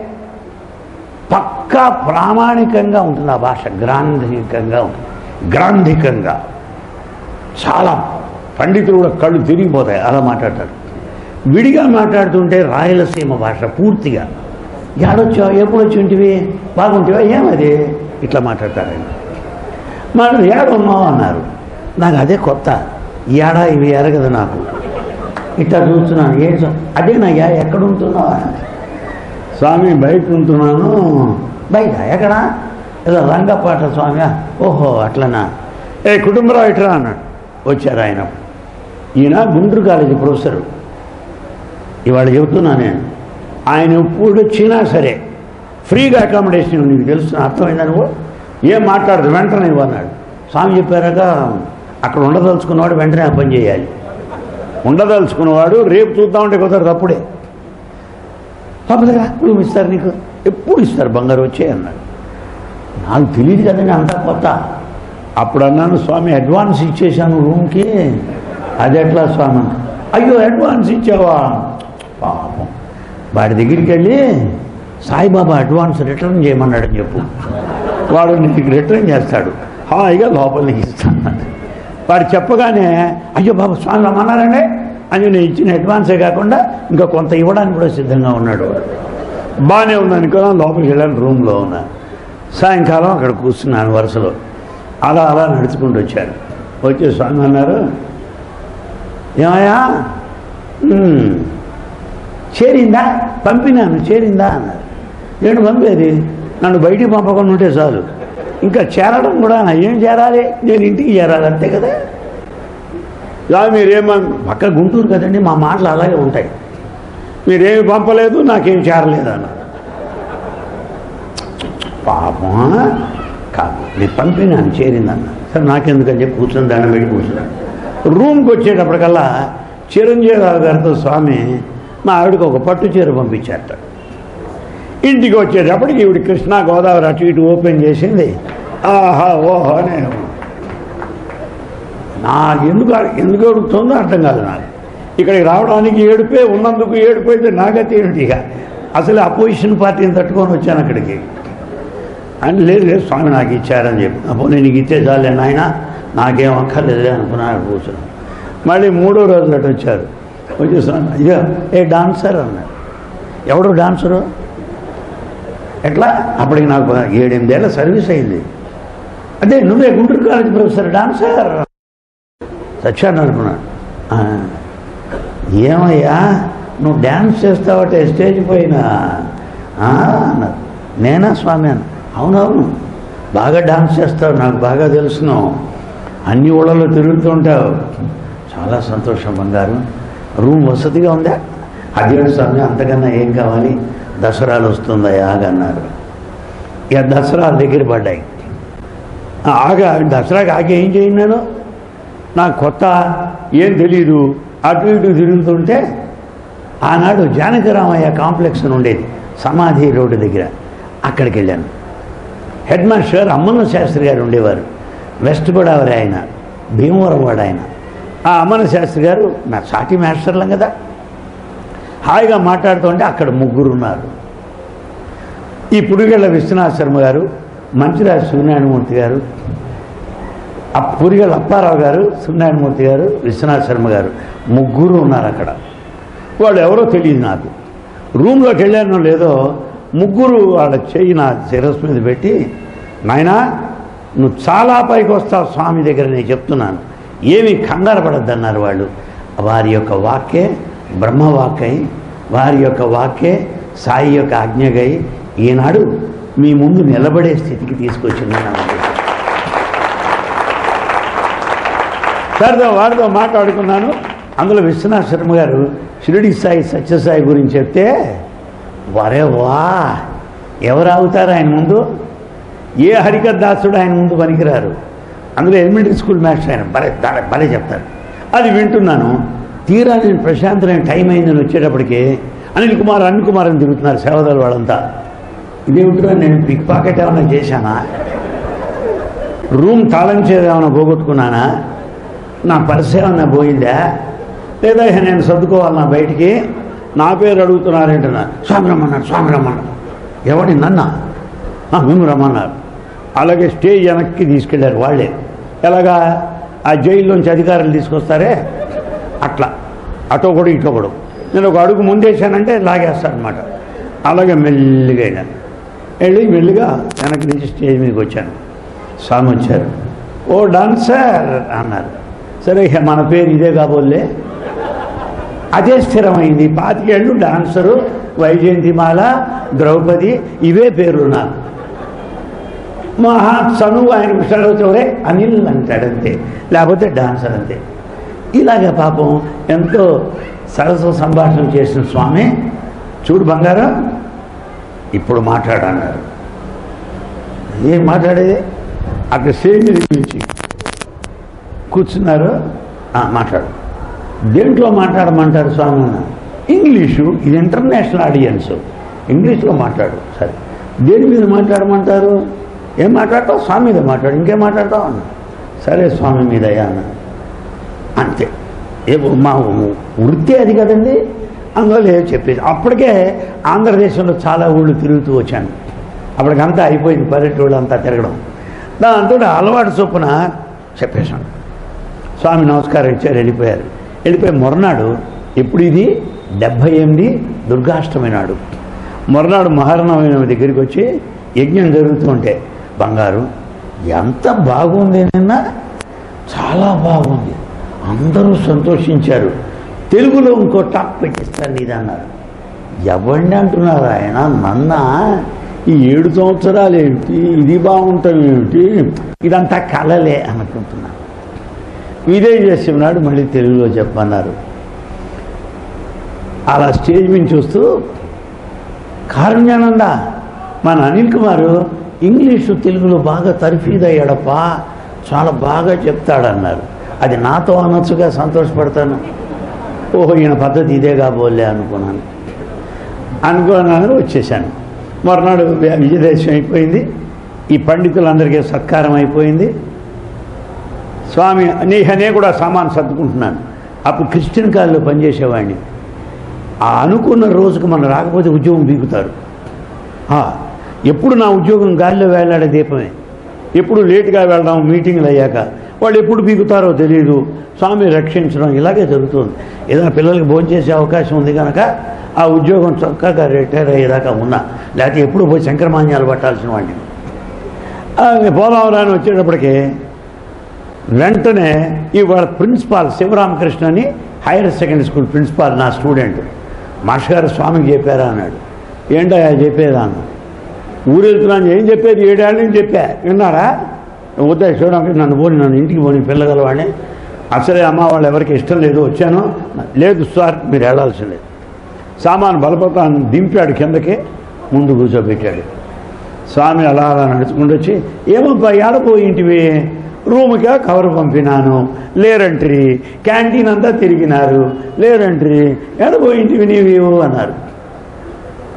పక్కా ప్రామాణికంగా ఉంటుంది ఆ భాష గ్రాంధికంగా ఉంటుంది గ్రాంధికంగా చాలా పండితులు కూడా కళ్ళు తిరిగిపోతాయి అలా మాట్లాడతారు విడిగా మాట్లాడుతుంటే రాయలసీమ భాష పూర్తిగా ఏడొచ్చావు ఎప్పుడు వచ్చి ఉంటివి బాగుంటివా ఏమది ఇట్లా మాట్లాడతారు ఆయన మాట ఏడున్నావు అన్నారు నాకు అదే కొత్త ఈ ఏడా ఇవి ఎరగదు నాకు ఇట్లా చూస్తున్నాను ఏం స్వా- అదేనయ్యా ఎక్కడ ఉంటున్నావు అన్నారు. స్వామి బయట ఉంటున్నాను బయట ఎక్కడ ఏదో రంగపాట స్వామి ఓహో అట్లనా ఏ కుటుంబరావు ఇట్రా అన్నాడు వచ్చారు ఆయన ఈయన గుంటూరు కాలేజీ ప్రొఫెసరు ఇవాళ చెబుతున్నా నేను ఆయన ఎప్పుడు వచ్చినా సరే ఫ్రీగా అకామిడేషన్ నీకు తెలుసు అర్థమైందా నువ్వు ఏం మాట్లాడదు వెంటనే ఇవ్వన్నాడు స్వామి చెప్పారాక అక్కడ ఉండదలుచుకున్నవాడు వెంటనే ఆ పని చేయాలి ఉండదలుచుకున్నవాడు రేపు చూద్దామంటే కుదరదు అప్పుడే తప్పదుగా రూమ్ ఇస్తారు నీకు ఎప్పుడు ఇస్తారు బంగారు వచ్చే అన్నాడు నాకు తెలియదు కదండి అంతా కొత్త అప్పుడు అన్నాను స్వామి అడ్వాన్స్ ఇచ్చేసాను రూమ్కి అది ఎట్లా స్వామి అన్నాడు. అయ్యో అడ్వాన్స్ ఇచ్చావా పాపం వాడి దగ్గరికి వెళ్ళి సాయిబాబా అడ్వాన్స్ రిటర్న్ చేయమన్నాడని చెప్పు వాడు నీకు రిటర్న్ చేస్తాడు హాయిగా లోపల నీకు ఇస్తాను వాడు చెప్పగానే అయ్యో బాబు స్వామి రమ్మన్నారండి అని నేను ఇచ్చిన అడ్వాన్సే కాకుండా ఇంకా కొంత ఇవ్వడానికి కూడా సిద్ధంగా ఉన్నాడు వాడు బాగానే ఉన్నాను కదా లోపలికి వెళ్ళాను రూమ్లో ఉన్నా సాయంకాలం అక్కడ కూర్చున్నాను వరుసలో అలా అలా నడుచుకుంటూ వచ్చారు వచ్చి స్వామి అన్నారు ఏమయ్యా "ఉమ్, చేరిందా పంపినాను చేరిందా అన్నారు నేను పంపేది నన్ను బయటికి పంపకుండా ఉంటే చాలు ఇంకా చేరడం కూడా ఏం చేరాలి నేను ఇంటికి చేరాలి అంతే కదా ఇలా మీరేమన్ పక్క గుంటూరు కదండి మా మాటలు అలాగే ఉంటాయి మీరేమి పంపలేదు నాకేం చేరలేదు అన్నారు పాపం కాదు నేను పంపినాను చేరిందన్న సరే నాకెందుకని చెప్పి కూర్చొని దండం పెట్టి కూర్చున్నాను రూమ్కి వచ్చేటప్పటికల్లా చిరంజీవిరావు గారితో స్వామి మా ఆవిడకి ఒక పట్టు చీర పంపించారట ఇంటికి వచ్చేటప్పటికి ఈవిడ కృష్ణా గోదావరి అటు ఇటు ఓపెన్ చేసింది ఆహా ఓహో నేను నాకు ఎందుకు ఎందుకు అడుగుతుందో అర్థం కాదు నాకు ఇక్కడికి రావడానికి ఏడుపే ఉన్నందుకు ఏడుపు అయితే నాకైతే ఏమిటి ఇక అసలు అపోజిషన్ పార్టీని తట్టుకొని వచ్చాను అక్కడికి అని లేదు లేదు స్వామి నాకు ఇచ్చారని చెప్పి అప్పుడు నేను నీకు ఇచ్చే చాలే నాయన నాకేం అక్కర్లేదులే అనుకున్నాను కూర్చున్నాను మళ్ళీ మూడో రోజు అటు వచ్చారు వచ్చి స్వామి ఇదో ఏ డాన్సర్ అన్నాడు ఎవడు డాన్సరు ఎట్లా అప్పటికి నాకు ఏడెనిమిదేళ్ళ సర్వీస్ అయింది అదే నువ్వే గుంటూరు కాలేజ్ ప్రొఫెసర్ డాన్సర్ సత్యాన్ని అనుకున్నాను "ఆ, ఏమయ్యా నువ్వు డ్యాన్స్ చేస్తావటే స్టేజ్ పైన "ఆ" అన్నారు నేనా స్వామి అని అవునవును బాగా డాన్స్ చేస్తావు నాకు బాగా తెలుసును అన్ని ఊళ్ళలో తిరుగుతుంటావు చాలా సంతోషం బంగారు రూమ్ వసతిగా ఉందా అదేడు స్వామి అంతకన్నా ఏం కావాలి దసరాలు వస్తుందా ఆగన్నారు ఇక దసరాలు దగ్గర పడ్డాయి ఆగా దసరాకి ఆగి ఏం చేయను నేను నాకు కొత్త ఏం తెలీదు అటు ఇటు తిరుగుతుంటే ఆనాడు జానకిరామయ్య కాంప్లెక్స్ అని ఉండేది సమాధి రోడ్డు దగ్గర అక్కడికి వెళ్ళాను హెడ్ మాస్టర్ అమ్మన్న శాస్త్రి గారు ఉండేవారు వెస్ట్ గోదావరి ఆయన భీమవరం వాడు ఆయన ఆ అమ్మన్న శాస్త్రి గారు నా సాటి మాస్టర్లం కదా హాయిగా మాట్లాడుతుంటే అక్కడ ముగ్గురు ఉన్నారు ఈ పురిగళ్ళ విశ్వనాథ శర్మ గారు మంచిరాజు సూర్యనారాయణమూర్తి గారు ఆ పురిగళ్ళ అప్పారావు గారు సూర్యనారాయణమూర్తి గారు విశ్వనాథ శర్మ గారు ముగ్గురు ఉన్నారు అక్కడ వాళ్ళు ఎవరో తెలియదు నాకు రూమ్లోకి వెళ్ళానో లేదో ముగ్గురు వాళ్ళ చెయ్యి నా శిరస్సు మీద పెట్టి నాయనా నువ్వు చాలా పైకి వస్తావు స్వామి దగ్గర నేను చెప్తున్నాను ఏమీ కంగారు పడద్దన్నారు వాళ్ళు వారి యొక్క వాక్యే బ్రహ్మవాక్కై వారి యొక్క వాక్యే సాయి యొక్క ఆజ్ఞగై ఈనాడు మీ ముందు నిలబడే స్థితికి తీసుకొచ్చిందని నాకు సార్తో వారితో మాట్లాడుకున్నాను అందులో విశ్వనాథ్ శర్మ గారు షిరిడి సాయి సత్యసాయి గురించి చెప్తే వరే వా ఎవరు అవుతారు ఆయన ముందు ఏ హరికథ దాసుడు ఆయన ముందు పనికిరారు అందులో ఎలిమెంటరీ స్కూల్ మాస్టర్ ఆయన భలే భలే- భలే చెప్తారు అది వింటున్నాను తీరా నేను ప్రశాంతమైన టైం అయిందని వచ్చేటప్పటికి అనిల్ కుమార్ అనిల్ కుమార్ అని తిరుగుతున్నారు సేవదల వాళ్ళంతా ఇదేమిటో నేను పిక్ పాకెట్ ఏమైనా చేశానా రూమ్ తాళం చేది ఏమైనా పోగొట్టుకున్నానా నా పర్స్ ఏమన్నా పోయిందా లేదా ఇక నేను సర్దుకోవాలన్నా బయటికి నా పేరు అడుగుతున్నారేంటన్నా స్వామి రమ్మన్నారు స్వామి రమ్మన్నారు ఎవడి నన్న మేము రమ్మన్నారు అలాగే స్టేజ్ వెనక్కి తీసుకెళ్ళారు వాళ్ళే ఎలాగా ఆ జైల్లోంచి అధికారులు తీసుకొస్తారే అట్లా అటో కూడా ఇటో కూడా నేను ఒక అడుగు ముందేశానంటే లాగేస్తారనమాట అలాగే మెల్లిగా వెళ్ళాను వెళ్ళి మెల్లిగా వెనక్కి నుంచి స్టేజ్ మీదకి వచ్చాను స్వామి వచ్చారు ఓ డాన్సర్ అన్నారు సరే ఇక మన పేరు ఇదే కాబోలే అదే స్థిరమైంది పాతికేళ్ళు డాన్సరు వైజయంతిమాల ద్రౌపది ఇవే పేర్లు నాకు మహా చనువు ఆయన విషయాలతోనే అనిల్ అంటాడంతే లేకపోతే డాన్సర్ అంతే ఇలాగ పాపం ఎంతో సరస్వ సంభాషణ చేసిన స్వామి చూడు బంగారం ఇప్పుడు మాట్లాడన్నారు ఏం మాట్లాడేది అక్కడ స్టేజ్ మీద పిలిచి కూర్చున్నారు "ఆ, మాట్లాడు దేంట్లో మాట్లాడమంటారు స్వామి అన్నారు. ఇంగ్లీషు ఇది ఇంటర్నేషనల్ ఆడియన్స్ ఇంగ్లీష్లో మాట్లాడు సరే దేని మీద మాట్లాడమంటారు ఏం మాట్లాడతావు స్వామి మీద మాట్లాడు ఇంకేం మాట్లాడతావు అన్న సరే స్వామి మీద అయ్యా అన్న అంతే ఏ మా వృత్తి అది కదండి అందువల్ల ఏదో చెప్పేది అప్పటికే ఆంధ్రదేశంలో చాలా ఊళ్ళు తిరుగుతూ వచ్చాను అప్పటికంతా అయిపోయింది పల్లెటూళ్ళు అంతా తిరగడం దాంతో అలవాటు చొప్పున చెప్పేశాను స్వామి నమస్కారం ఇచ్చారు వెళ్ళిపోయారు వెళ్ళిపోయి మొరనాడు ఎప్పుడు ఇది డెబ్భై ఎనిమిది దుర్గాష్టమి నాడు మొరనాడు మహారణమైన దగ్గరికి వచ్చి యజ్ఞం జరుగుతుంటే బంగారు ఎంత బాగుంది నిన్న చాలా బాగుంది అందరూ సంతోషించారు తెలుగులో ఇంకో టాక్ పెట్టిస్తాను ఇది అన్నారు ఎవరిని అంటున్నారు ఆయన నన్న ఈ ఏడు సంవత్సరాలు ఏమిటి ఇది బాగుంటాం ఏమిటి ఇదంతా కలలే అనుకుంటున్నాను ఇదే చేస్తున్నాడు మళ్ళీ తెలుగులో చెప్పన్నారు అలా స్టేజ్ మీద చూస్తూ కారుణ్యానంద మన అనిల్ కుమారు ఇంగ్లీషు తెలుగులో బాగా తర్ఫీదయ్యాడప్పా చాలా బాగా చెప్తాడన్నారు అది నాతో అనొచ్చుగా సంతోషపడతాను ఓహో ఈయన పద్ధతి ఇదే కాబోలే అనుకున్నాను అనుకున్నాను వచ్చేసాను మరునాడు వి- విజయదశమి అయిపోయింది ఈ పండితులందరికీ సత్కారం అయిపోయింది స్వామి నేహనే కూడా సామాన్ సర్దుకుంటున్నాను అప్పుడు క్రిస్టియన్ కాల్లో పనిచేసేవాడిని ఆ అనుకున్న రోజుకు మనం రాకపోతే ఉద్యోగం బీగుతారు ఆ, ఎప్పుడు నా ఉద్యోగం గాలిలో వేలాడే దీపమే ఎప్పుడు లేటుగా వెళ్ళడం మీటింగ్లు అయ్యాక వాళ్ళు ఎప్పుడు బీగుతారో తెలియదు స్వామి రక్షించడం ఇలాగే జరుగుతుంది ఏదైనా పిల్లలకి భోజనం చేసే అవకాశం ఉంది కనుక ఆ ఉద్యోగం చక్కగా రిటైర్ అయ్యేదాకా ఉన్నా లేకపోతే ఎప్పుడు పోయి శంకరమాన్యాలు పట్టాల్సిన వాడిని ఆ, పోలవరాన్ని వచ్చేటప్పటికి వెంటనే ఇవాళ ప్రిన్సిపాల్ శివరామకృష్ణ అని హైయర్ సెకండరీ స్కూల్ ప్రిన్సిపాల్ నా స్టూడెంట్ మాస్టర్ గారు స్వామికి చెప్పారా అన్నాడు ఏంటయ్యా చెప్పేదా అన్న ఊరు వెళ్తున్నాను ఏం చెప్పేది ఏడేళ్ళ నుంచి చెప్పా విన్నారా వద్దా శివరామకృష్ణ నన్ను పోని నన్ను ఇంటికి పోని పిల్లగలవాడిని అసలే అమ్మ వాళ్ళు ఎవరికి ఇష్టం లేదు వచ్చాను లేదు సార్ మీరు వెళ్ళాల్సిందే సామాను బలపతాన్ని దింపాడు కిందకి ముందు కూర్చోబెట్టాడు స్వామి అలా అలా నడుచుకుంటూ వచ్చి ఏమబ్బా ఏడపోయి ఇంటివి రూమ్గా కవర్ పంపినాను లేరంట్రీ క్యాంటీన్ అంతా తిరిగినారు లేరంట్రీ ఏడపోయి ఇంటివి నీవు అన్నారు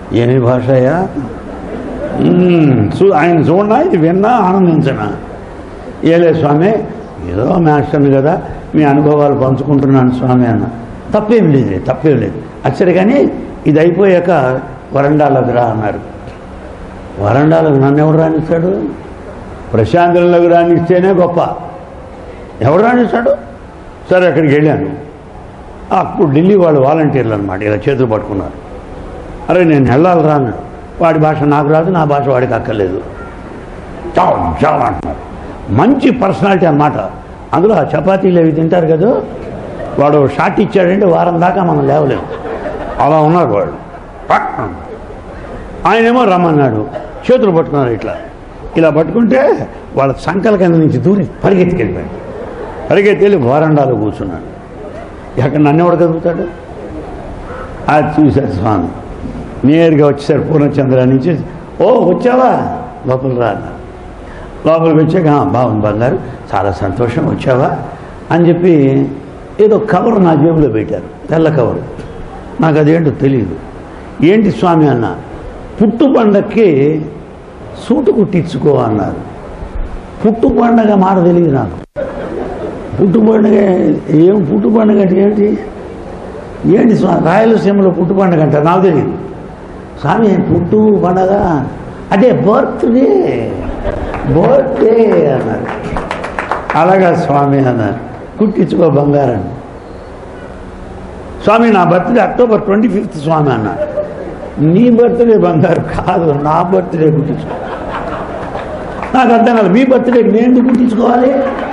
ఏమి భాషయ్యా మ్మ్. చూ- ఆయన చూడనా ఇది విన్నా ఆనందించనా ఏలే స్వామి ఏదో మాస్టర్ని కదా మీ అనుభవాలు పంచుకుంటున్నాను స్వామి అన్న తప్పేం లేదు తప్పేం లేదు అచ్చరి కానీ ఇది అయిపోయాక వరండాలకు రా అన్నారు వరండాలకు నన్ను ఎవడు రాణిస్తాడు ప్రశాంతులకు రాణిస్తేనే గొప్ప ఎవడు రాణిస్తాడు సరే అక్కడికి వెళ్ళాను అప్పుడు ఢిల్లీ వాళ్ళు వాలంటీర్లు అనమాట ఇలా చేతులు పట్టుకున్నారు అరే నేను వెళ్ళాలి రా అన్నాడు వాడి భాష నాకు రాదు నా భాష వాడికి అక్కర్లేదు చావు చావు అంటున్నారు మంచి పర్సనాలిటీ అన్నమాట అందులో ఆ చపాతీలు అవి తింటారు కదా వాడు షాట్ ఇచ్చాడంటే వారం దాకా మనం లేవలేము అలా ఉన్నారు వాళ్ళు పక్. ఆయనేమో రమ్మన్నాడు చేతులు పట్టుకున్నారు ఇట్లా ఇలా పట్టుకుంటే వాళ్ళ సంకల కింద నుంచి దూరి పరిగెత్తుకెళ్ళిపోయాడు పరిగెత్తి వెళ్ళి వారండాలో కూర్చున్నాడు ఎక్కడ నన్ను ఎవడు కదుపుతాడు అది చూశారు స్వామి నేరుగా వచ్చేసారు పూర్ణచంద్ర నుంచి ఓ వచ్చావా లోపల రా అన్నారు. లోపలికి వచ్చాక "ఆ, బాగుంది బంగారు చాలా సంతోషం వచ్చావా అని చెప్పి ఏదో కవర్ నా జేబులో పెట్టారు తెల్ల కవర్ నాకు అదేంటో తెలియదు ఏంటి స్వామి అన్న పుట్టు పండక్కి సూటు కుట్టించుకో అన్నారు పుట్టు పండగ మాట తెలియదు నాకు పుట్టు పండుగ ఏం పుట్టు పండుగ అంటే ఏంటి ఏంటి స్వామి రాయలసీమలో పుట్టు పండుగ అంటారు నాకు తెలియదు స్వామి పుట్టు పండగ అదే బర్త్డే బర్త్డే అన్నారు అలాగా స్వామి అన్నారు కుట్టించుకో బంగారం స్వామి నా birthday October twenty fifth Swami అన్నారు నీ బర్త్డే బంగారు కాదు నా బర్త్డే కుట్టించుకో నాకు అర్థం కాదు మీ బర్త్డేకి నేను ఎందుకు కుట్టించుకోవాలి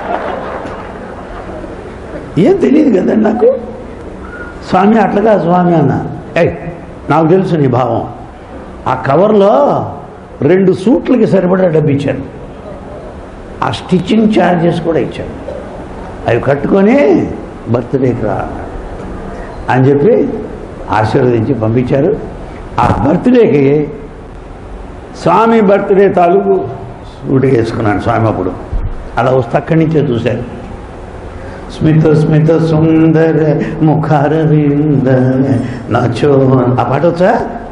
ఏం తెలియదు కదండి నాకు స్వామి అట్లగా స్వామి అన్న ఏయ్ నాకు తెలుసు నీ భావం ఆ కవర్లో రెండు సూట్లకి సరిపడా డబ్బు ఇచ్చాను ఆ స్టిచ్చింగ్ ఛార్జెస్ కూడా ఇచ్చాను అవి కట్టుకొని బర్త్డేకి రా అన్నాడు. అని చెప్పి ఆశీర్వదించి పంపించారు ఆ బర్త్డేకి స్వామి బర్త్డే తాలూకు సూట్ వేసుకున్నాను స్వామి అప్పుడు అలా వస్తే అక్కడి నుంచే చూశారు స్మిత స్మిత సుందర ముఖారవింద నాచో ఆ పాట వచ్చా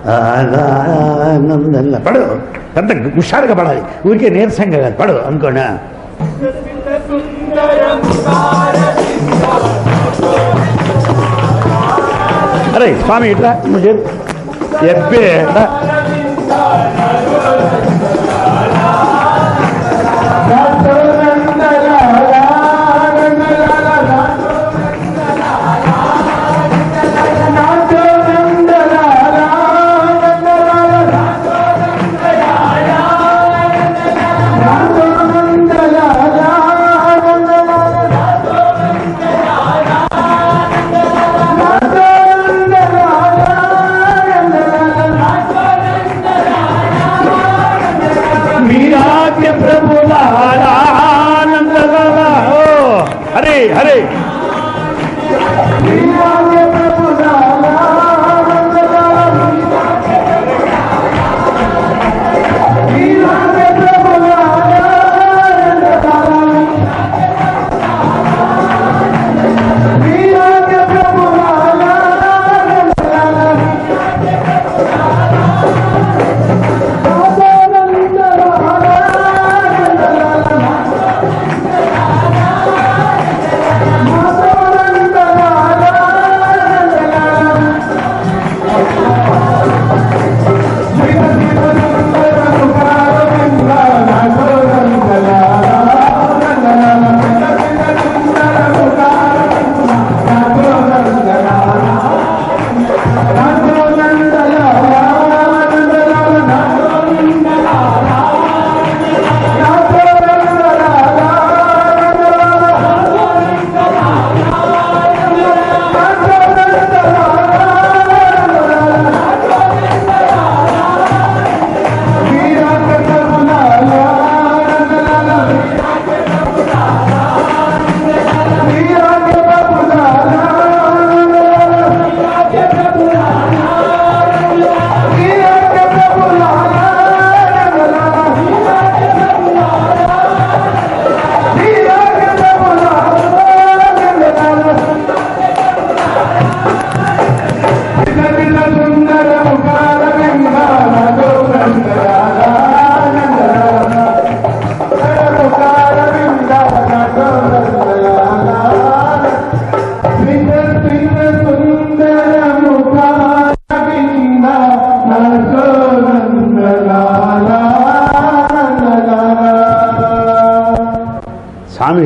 ఆనందంగా పడు పెద్ద హుషారుగా పడాలి ఊరికే నీరసంగా కాదు పడు అనుకోండి అరే స్వామి ఇట్లా నువ్వు చేరు ఎప్పే రా. మీరాజ్య ప్రభులానందగల హరే హరే ఆ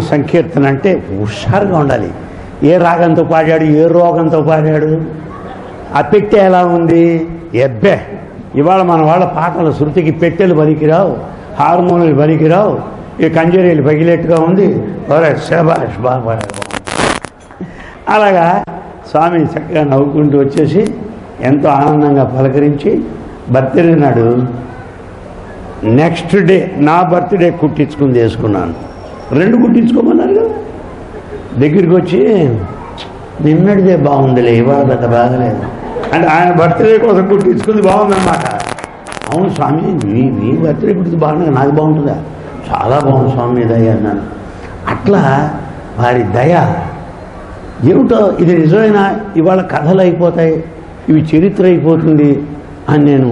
సంకీర్తన అంటే హుషారుగా ఉండాలి ఏ రాగంతో పాడాడు ఏ రోగంతో పాడాడు ఆ పెట్టె ఎలా ఉంది ఎబ్బే ఇవాళ మన వాళ్ళ పాటల శృతికి పెట్టెలు పనికిరావు హార్మోన్లు పనికిరావు ఈ కంజరీలు పగిలేట్టుగా ఉంది ఒరే శబాష్ బాగా పాడాడు. అలాగా స్వామి చక్కగా నవ్వుకుంటూ వచ్చేసి ఎంతో ఆనందంగా పలకరించి బర్త్డే నాడు నెక్స్ట్ డే నా బర్త్డే కుట్టించుకుని వేసుకున్నాను రెండు కుట్టించుకోమన్నారు కదా దగ్గరికి వచ్చి నిన్నటిదే బాగుందిలే ఇవాళ పెద్ద బాగలేదు అంటే ఆయన బర్త్డే కోసం కుట్టించుకుంది బాగుందన్నమాట అవును స్వామి నీ నీ బర్త్డే కుట్టింది బాగుంది నాకు బాగుంటుందా చాలా బాగుంది స్వామి నీ దయ అన్నాను అట్లా వారి దయ ఏమిటో ఇది నిజమైన ఇవాళ కథలు అయిపోతాయి ఇవి చరిత్ర అయిపోతుంది అని నేను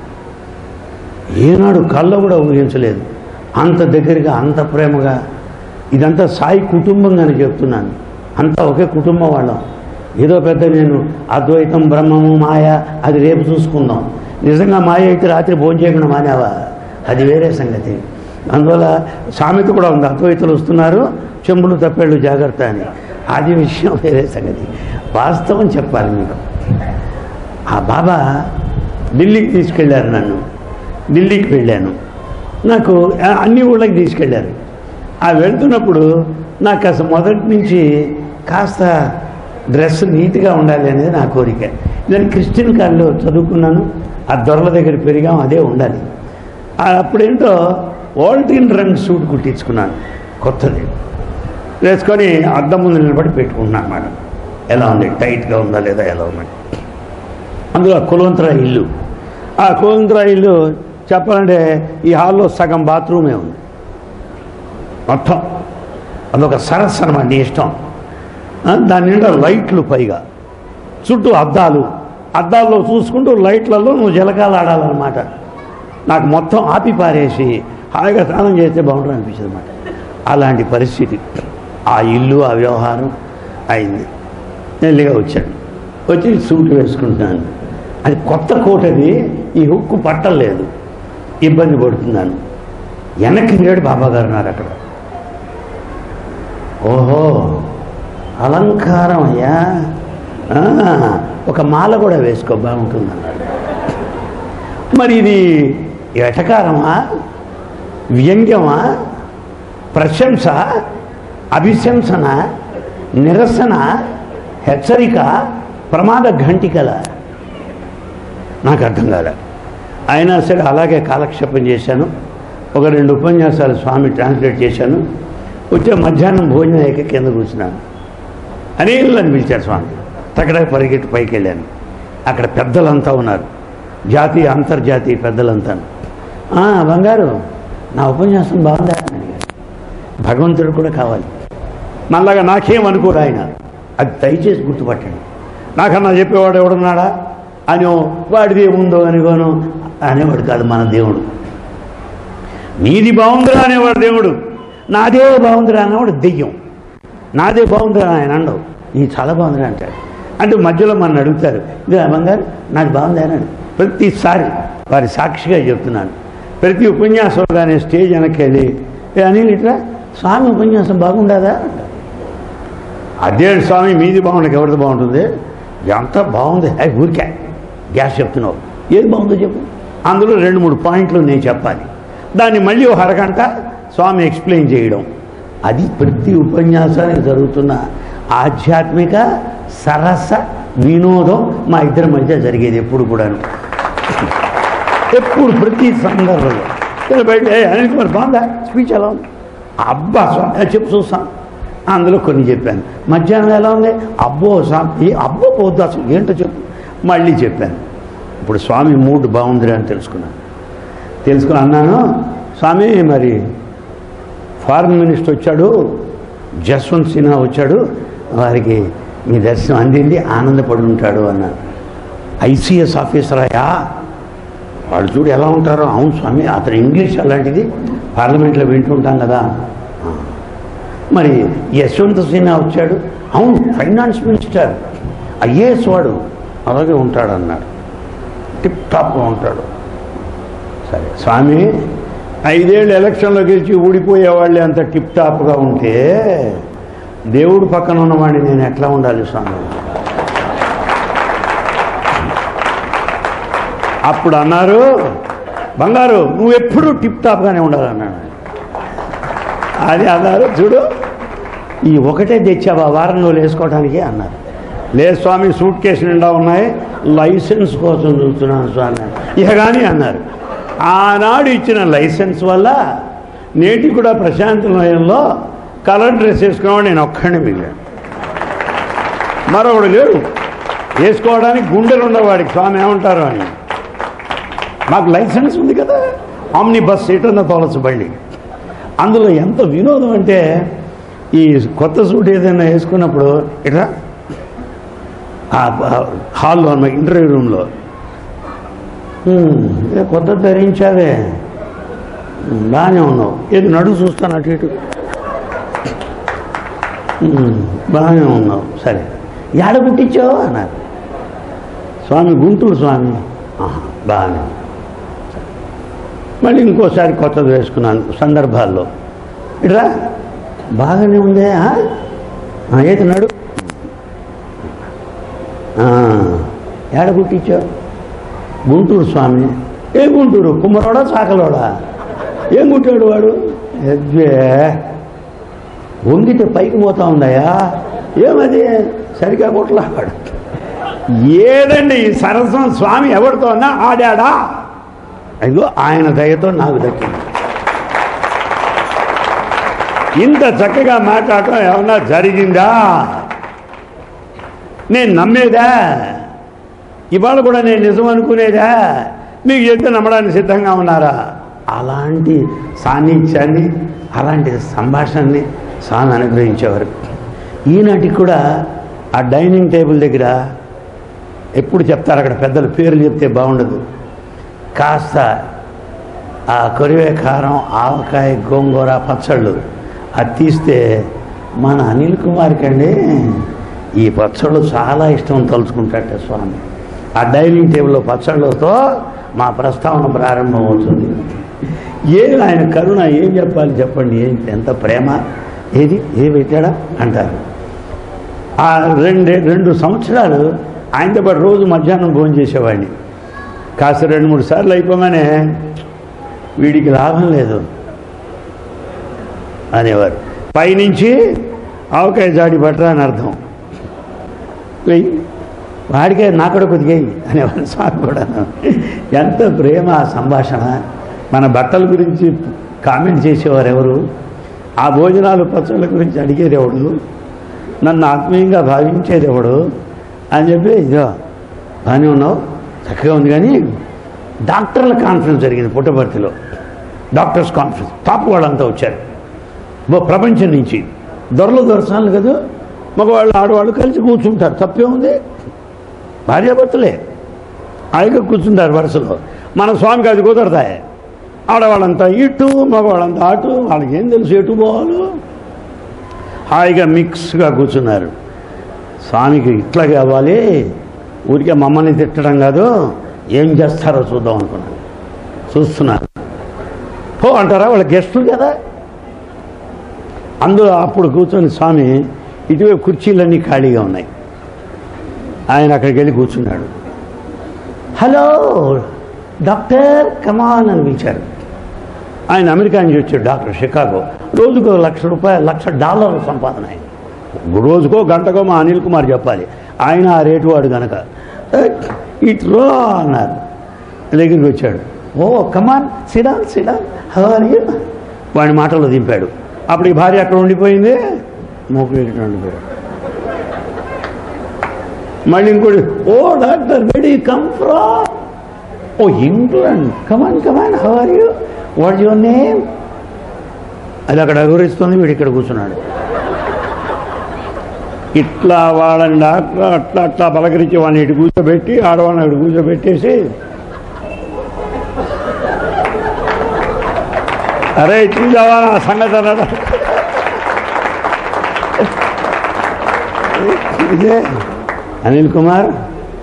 ఏనాడు కళ్ళ కూడా ఊహించలేదు అంత దగ్గరగా అంత ప్రేమగా ఇదంతా సాయి కుటుంబంగానే చెప్తున్నాను అంతా ఒకే కుటుంబం వాళ్ళం ఏదో పెద్ద నేను అద్వైతం బ్రహ్మము మాయ అది రేపు చూసుకుందాం నిజంగా మాయ అయితే రాత్రి భోజనం చేయకుండా మానేవా అది వేరే సంగతి అందువల్ల సామెత కూడా ఉంది అద్వైతులు వస్తున్నారు చెంబులు తప్పేళ్ళు జాగ్రత్త అని అది విషయం వేరే సంగతి వాస్తవం చెప్పాలి మీకు ఆ బాబా ఢిల్లీకి తీసుకెళ్ళారు నన్ను ఢిల్లీకి వెళ్ళాను నాకు ఆ, అన్ని ఊళ్ళకి తీసుకెళ్ళారు ఆ వెళ్తున్నప్పుడు నాకు అసలు మొదటి నుంచి కాస్త డ్రెస్ నీట్గా ఉండాలి అనేది నా కోరిక నేను క్రిస్టియన్ కాల్లో చదువుకున్నాను ఆ దొరల దగ్గర పెరిగాం అదే ఉండాలి ఆ అప్పుడేంటో వాల్టిన్ రంగ్ సూట్ కుట్టించుకున్నాను కొత్తది వేసుకొని అద్దం ముందు నిలబడి పెట్టుకున్నాను అన్నమాట ఎలా ఉంది టైట్గా ఉందా లేదా ఎలా ఉందని అందులో కులవంతరా ఇల్లు ఆ కులవంతరా ఇల్లు చెప్పాలంటే ఈ హాల్లో సగం బాత్రూమే ఉంది మొత్తం అదొక సరస్సు అనమాట నీ ఇష్టం ఆ, దాని నిండా లైట్లు పైగా చుట్టూ అద్దాలు అద్దాల్లో చూసుకుంటూ లైట్లలో నువ్వు జలకాలు ఆడాలన్నమాట నాకు మొత్తం ఆపి పారేసి హాయిగా స్నానం చేస్తే బాగుంటుంది అనిపించింది అనమాట అలాంటి పరిస్థితి ఆ ఇల్లు ఆ వ్యవహారం అయింది మెల్లిగా వచ్చాను వచ్చి సూట్ వేసుకుంటున్నాను అది కొత్త కోటది ఈ హుక్కు పట్టలేదు ఇబ్బంది పడుతున్నాను వెనక్కి లేడు బాబా గారు ఉన్నారు అక్కడ ఓహో అలంకారం అయ్యా ఆ, ఒక మాల కూడా వేసుకో బాగుంటుంది అన్నాడు మరి ఇది ఎటకారమా వ్యంగ్యమా ప్రశంస అభిశంసన నిరసన హెచ్చరిక ప్రమాద ఘంటికల నాకు అర్థం కాలే అయినా సరే అలాగే కాలక్షేపం చేశాను ఒక రెండు ఉపన్యాసాలు స్వామి ట్రాన్స్లేట్ చేశాను వచ్చే మధ్యాహ్నం భోజనం అయ్యాక కింద కూర్చున్నాను అనిల్ అని పిలిచారు స్వామి అక్కడ పరిగెట్టి పైకి వెళ్ళాను అక్కడ పెద్దలంతా ఉన్నారు జాతీయ అంతర్జాతీయ పెద్దలంతా "ఆ, బంగారు నా ఉపన్యాసం బాగుందా అని అడిగారు భగవంతుడు కూడా కావాలి మళ్ళాగా నాకేం అనుకోడు ఆయన అది దయచేసి గుర్తుపట్టండి నాకన్నా చెప్పేవాడు ఎవడున్నాడా అని వాడిది ఏముందో అనుకోను అనేవాడు కాదు మన దేవుడు నీది బాగుందిరా అనేవాడు దేవుడు నాదే బాగుందిరా అనేవాడు దెయ్యం నాదే బాగుందిరా ఆయన అండవు నీ చాలా బాగుందిరా అంటాడు అంటే మధ్యలో మన అడుగుతారు ఇది బంగారు నాది బాగుంది అని ప్రతిసారి వారి సాక్షిగా చెప్తున్నాను ప్రతి ఉపన్యాసం కానీ స్టేజ్ వెనక్కి వెళ్ళి "ఏ అనిల్ ఇట్లా స్వామి ఉపన్యాసం బాగుండదా అంటారు. అదే స్వామి మీది బాగుండక ఎవరిది బాగుంటుంది ఎంత బాగుంది అయి ఊరికే గ్యాస్ చెప్తున్నావు ఏది బాగుందో చెప్పు అందులో రెండు మూడు పాయింట్లు నేను చెప్పాలి దాన్ని మళ్ళీ ఒక అరగంట స్వామి ఎక్స్ప్లెయిన్ చేయడం అది ప్రతి ఉపన్యాసానికి జరుగుతున్న ఆధ్యాత్మిక సరస వినోదం మా ఇద్దరి మధ్య జరిగేది ఎప్పుడు కూడాను ఎప్పుడు ప్రతి సందర్భంలో ఇలా బయట "ఏ, అనిల్ కుమార్ బాగుందా స్పీచ్ ఎలా ఉంది అబ్బా స్వామి "ఏ, చెప్పు చూస్తాను అందులో కొన్ని చెప్పాను మధ్యాహ్నం ఎలా ఉంది అబ్బో స్వామి ఏ అబ్బో పోద్దు అసలు ఏంటో చెప్పు మళ్ళీ చెప్పాను ఇప్పుడు స్వామి మూడ్ బాగుందిరా అని తెలుసుకున్నాను తెలుసుకుని అన్నాను స్వామి మరి ఫారెన్ మినిస్టర్ వచ్చాడు జస్వంత్ సిన్హా వచ్చాడు వారికి మీ దర్శనం అందింది ఆనందపడి ఉంటాడు అన్నాను ఐసీఎస్ ఆఫీసర్ అయ్యా వాళ్ళు చూడు ఎలా ఉంటారో అవును స్వామి అతను ఇంగ్లీష్ అలాంటిది పార్లమెంట్లో వింటుంటాం కదా ఆ. మరి యశ్వంత్ సిన్హా వచ్చాడు అవును ఫైనాన్స్ మినిస్టర్ ఐఏఎస్ వాడు అలాగే ఉంటాడు అన్నాడు టిప్ టాప్గా ఉంటాడు సరే స్వామి ఐదేళ్ళు ఎలక్షన్లో గెలిచి ఊడిపోయే వాళ్ళే అంత టిప్ టాప్గా ఉంటే దేవుడు పక్కన ఉన్నవాడిని నేను ఎట్లా ఉండాలి స్వామి అప్పుడు అన్నారు బంగారు నువ్వు ఎప్పుడూ టిప్ టాప్గానే ఉండాలన్నాడు అది అన్నారు చూడు ఈ ఒకటే తెచ్చావా వారం రోజులు వేసుకోవడానికి అన్నారు లేదు స్వామి సూట్ కేసు నిండా ఉన్నాయి లైసెన్స్ కోసం చూస్తున్నాను స్వామి ఇక కానీ అన్నారు ఆనాడు ఇచ్చిన లైసెన్స్ వల్ల నేటి కూడా ప్రశాంత నిలయంలో కలర్ డ్రెస్ వేసుకున్నాడు నేను ఒక్కడిని మిగిలాను మరొకడు లేడు వేసుకోవడానికి గుండెలు ఉండవాడికి స్వామి ఏమంటారు అని మాకు లైసెన్స్ ఉంది కదా ఆమ్ని బస్ సీటన్న తోలసు బండి అందులో ఎంత వినోదం అంటే ఈ కొత్త సూట్ ఏదైనా వేసుకున్నప్పుడు ఇట్లా ఆ ఆ హాల్లో అన్న ఇంటర్వ్యూ రూమ్లో "హ్మ్, ఏ కొత్త ధరించావే "హ్మ్, బాగానే ఉన్నావు ఏది నడువు చూస్తాను అటు ఇటు "హ్మ్, బాగానే ఉన్నావు సరే ఏడ కుట్టించావు అన్నారు స్వామి గుంటూరు స్వామి "ఆహా, బాగానే ఉంది." మళ్ళీ ఇంకోసారి కొత్తది వేసుకున్నాను సందర్భాల్లో ఇట్లా బాగానే ఉందే ఆ? ఆ, ఏది నడు ఆ, ఏడ కుట్టించావు గుంటూరు స్వామి ఏ గుంటూరు కుమ్మరోడా చాకలోడా ఏం కుట్టాడు వాడు ఎద్వే వంగితే పైకి పోతా ఉందాయా ఏమది సరిగా కొట్లాడు ఏదండి ఈ సరస్వం స్వామి ఎవరితో అన్నా ఆడాడా అదిగో ఆయన దయతో నాకు దక్కింది ఇంత చక్కగా మాట్లాడటం ఏమన్నా జరిగిందా నేను నమ్మేదా ఇవాళ కూడా నేను నిజం అనుకునేదా మీకు చెప్తే నమ్మడానికి సిద్ధంగా ఉన్నారా అలాంటి సాన్నిధ్యాన్ని అలాంటి సంభాషణని స్వామి అనుగ్రహించేవారు ఈనాటికి కూడా ఆ డైనింగ్ టేబుల్ దగ్గర ఎప్పుడు చెప్తారు అక్కడ పెద్దలు పేర్లు చెప్తే బాగుండదు కాస్త ఆ కొరివే కారం ఆవకాయ గోంగూర పచ్చళ్ళు అది తీస్తే మన అనిల్ కుమార్కి అండి ఈ పచ్చళ్ళు చాలా ఇష్టం తలుచుకుంటాట స్వామి ఆ డైనింగ్ టేబుల్లో పచ్చళ్ళతో మా ప్రస్తావన ప్రారంభమవుతుంది ఏది ఆయన కరుణ ఏం చెప్పాలి చెప్పండి ఏం ఎంత ప్రేమ ఏది ఏ పెట్టాడా అంటారు ఆ రెండు రెండు సంవత్సరాలు ఆయనతో పాటు రోజు మధ్యాహ్నం భోజనం చేసేవాడిని కాస్త రెండు మూడు సార్లు అయిపోగానే వీడికి లాభం లేదు అనేవారు పైనుంచి ఆవకాయ జాడి పట్టరా అని అర్థం వెయ్యి వాడికే నా కూడా కొద్దిగా అనేవారు స్వామి కూడా ఎంత ప్రేమ ఆ సంభాషణ మన బట్టల గురించి కామెంట్ చేసేవారు ఎవరు ఆ భోజనాలు పచ్చళ్ళ గురించి అడిగేది ఎవడు నన్ను ఆత్మీయంగా భావించేది ఎవడు అని చెప్పి ఇదో బాగానే ఉన్నావు చక్కగా ఉంది కానీ డాక్టర్ల కాన్ఫరెన్స్ జరిగింది పుట్టపర్తిలో డాక్టర్స్ కాన్ఫరెన్స్ టాప్ వాళ్ళంతా వచ్చారు ఓ ప్రపంచం నుంచి దొరలు దొరసాలు కదా మగవాళ్ళు ఆడవాళ్ళు కలిసి కూర్చుంటారు తప్పే ఉంది భార్యాభర్తలే హాయిగా కూర్చుంటారు వరుసలో మన స్వామికి అది కుదరతాయి ఆడవాళ్ళంతా ఇటు మగవాళ్ళంతా అటు వాళ్ళకి ఏం తెలుసు ఎటు పోవాలో హాయిగా మిక్స్గా కూర్చున్నారు స్వామికి ఇట్లా కావాలి ఊరికే మమ్మల్ని తిట్టడం కాదు ఏం చేస్తారో చూద్దాం అనుకున్నాను చూస్తున్నారు పో అంటారా వాళ్ళ గెస్టులు కదా అందులో అప్పుడు కూర్చొని స్వామి ఇటువైపు కుర్చీలన్నీ ఖాళీగా ఉన్నాయి ఆయన అక్కడికి వెళ్ళి కూర్చున్నాడు హలో డాక్టర్ కమాన్ అని పిలిచారు ఆయన అమెరికా నుంచి వచ్చాడు డాక్టర్ షికాగో రోజుకో లక్ష రూపాయలు లక్ష డాలర్ల సంపాదన ఆయన రోజుకో గంటకో మా అనిల్ కుమార్ చెప్పాలి ఆయన ఆ రేటు వాడు కనుక ఇట్రో అన్నారు దగ్గరికి వచ్చాడు ఓ కమాన్ సిడాన్ సిడాన్ హవర్ యూ వాడి మాటల్లో దింపాడు అప్పుడు ఈ భార్య అక్కడ ఉండిపోయింది మూకు ఇక్కడ ఉండిపోయాడు మళ్ళీ ఇంకోటి ఓ డాక్టర్ వెడి కమ్ ఫ్రమ్ ఓ England come on come on how are you what your name అది అక్కడ వివరిస్తుంది వీడు ఇక్కడ కూర్చున్నాడు ఇట్లా వాళ్ళని డాక్టర్ అట్లా అట్లా పలకరించి వాడిని ఇటు కూర్చోబెట్టి ఆడవాళ్ళని అక్కడ కూర్చోబెట్టేసి అరే చూసావా నా సంగతి అన్నాడు ఇదే అనిల్ కుమార్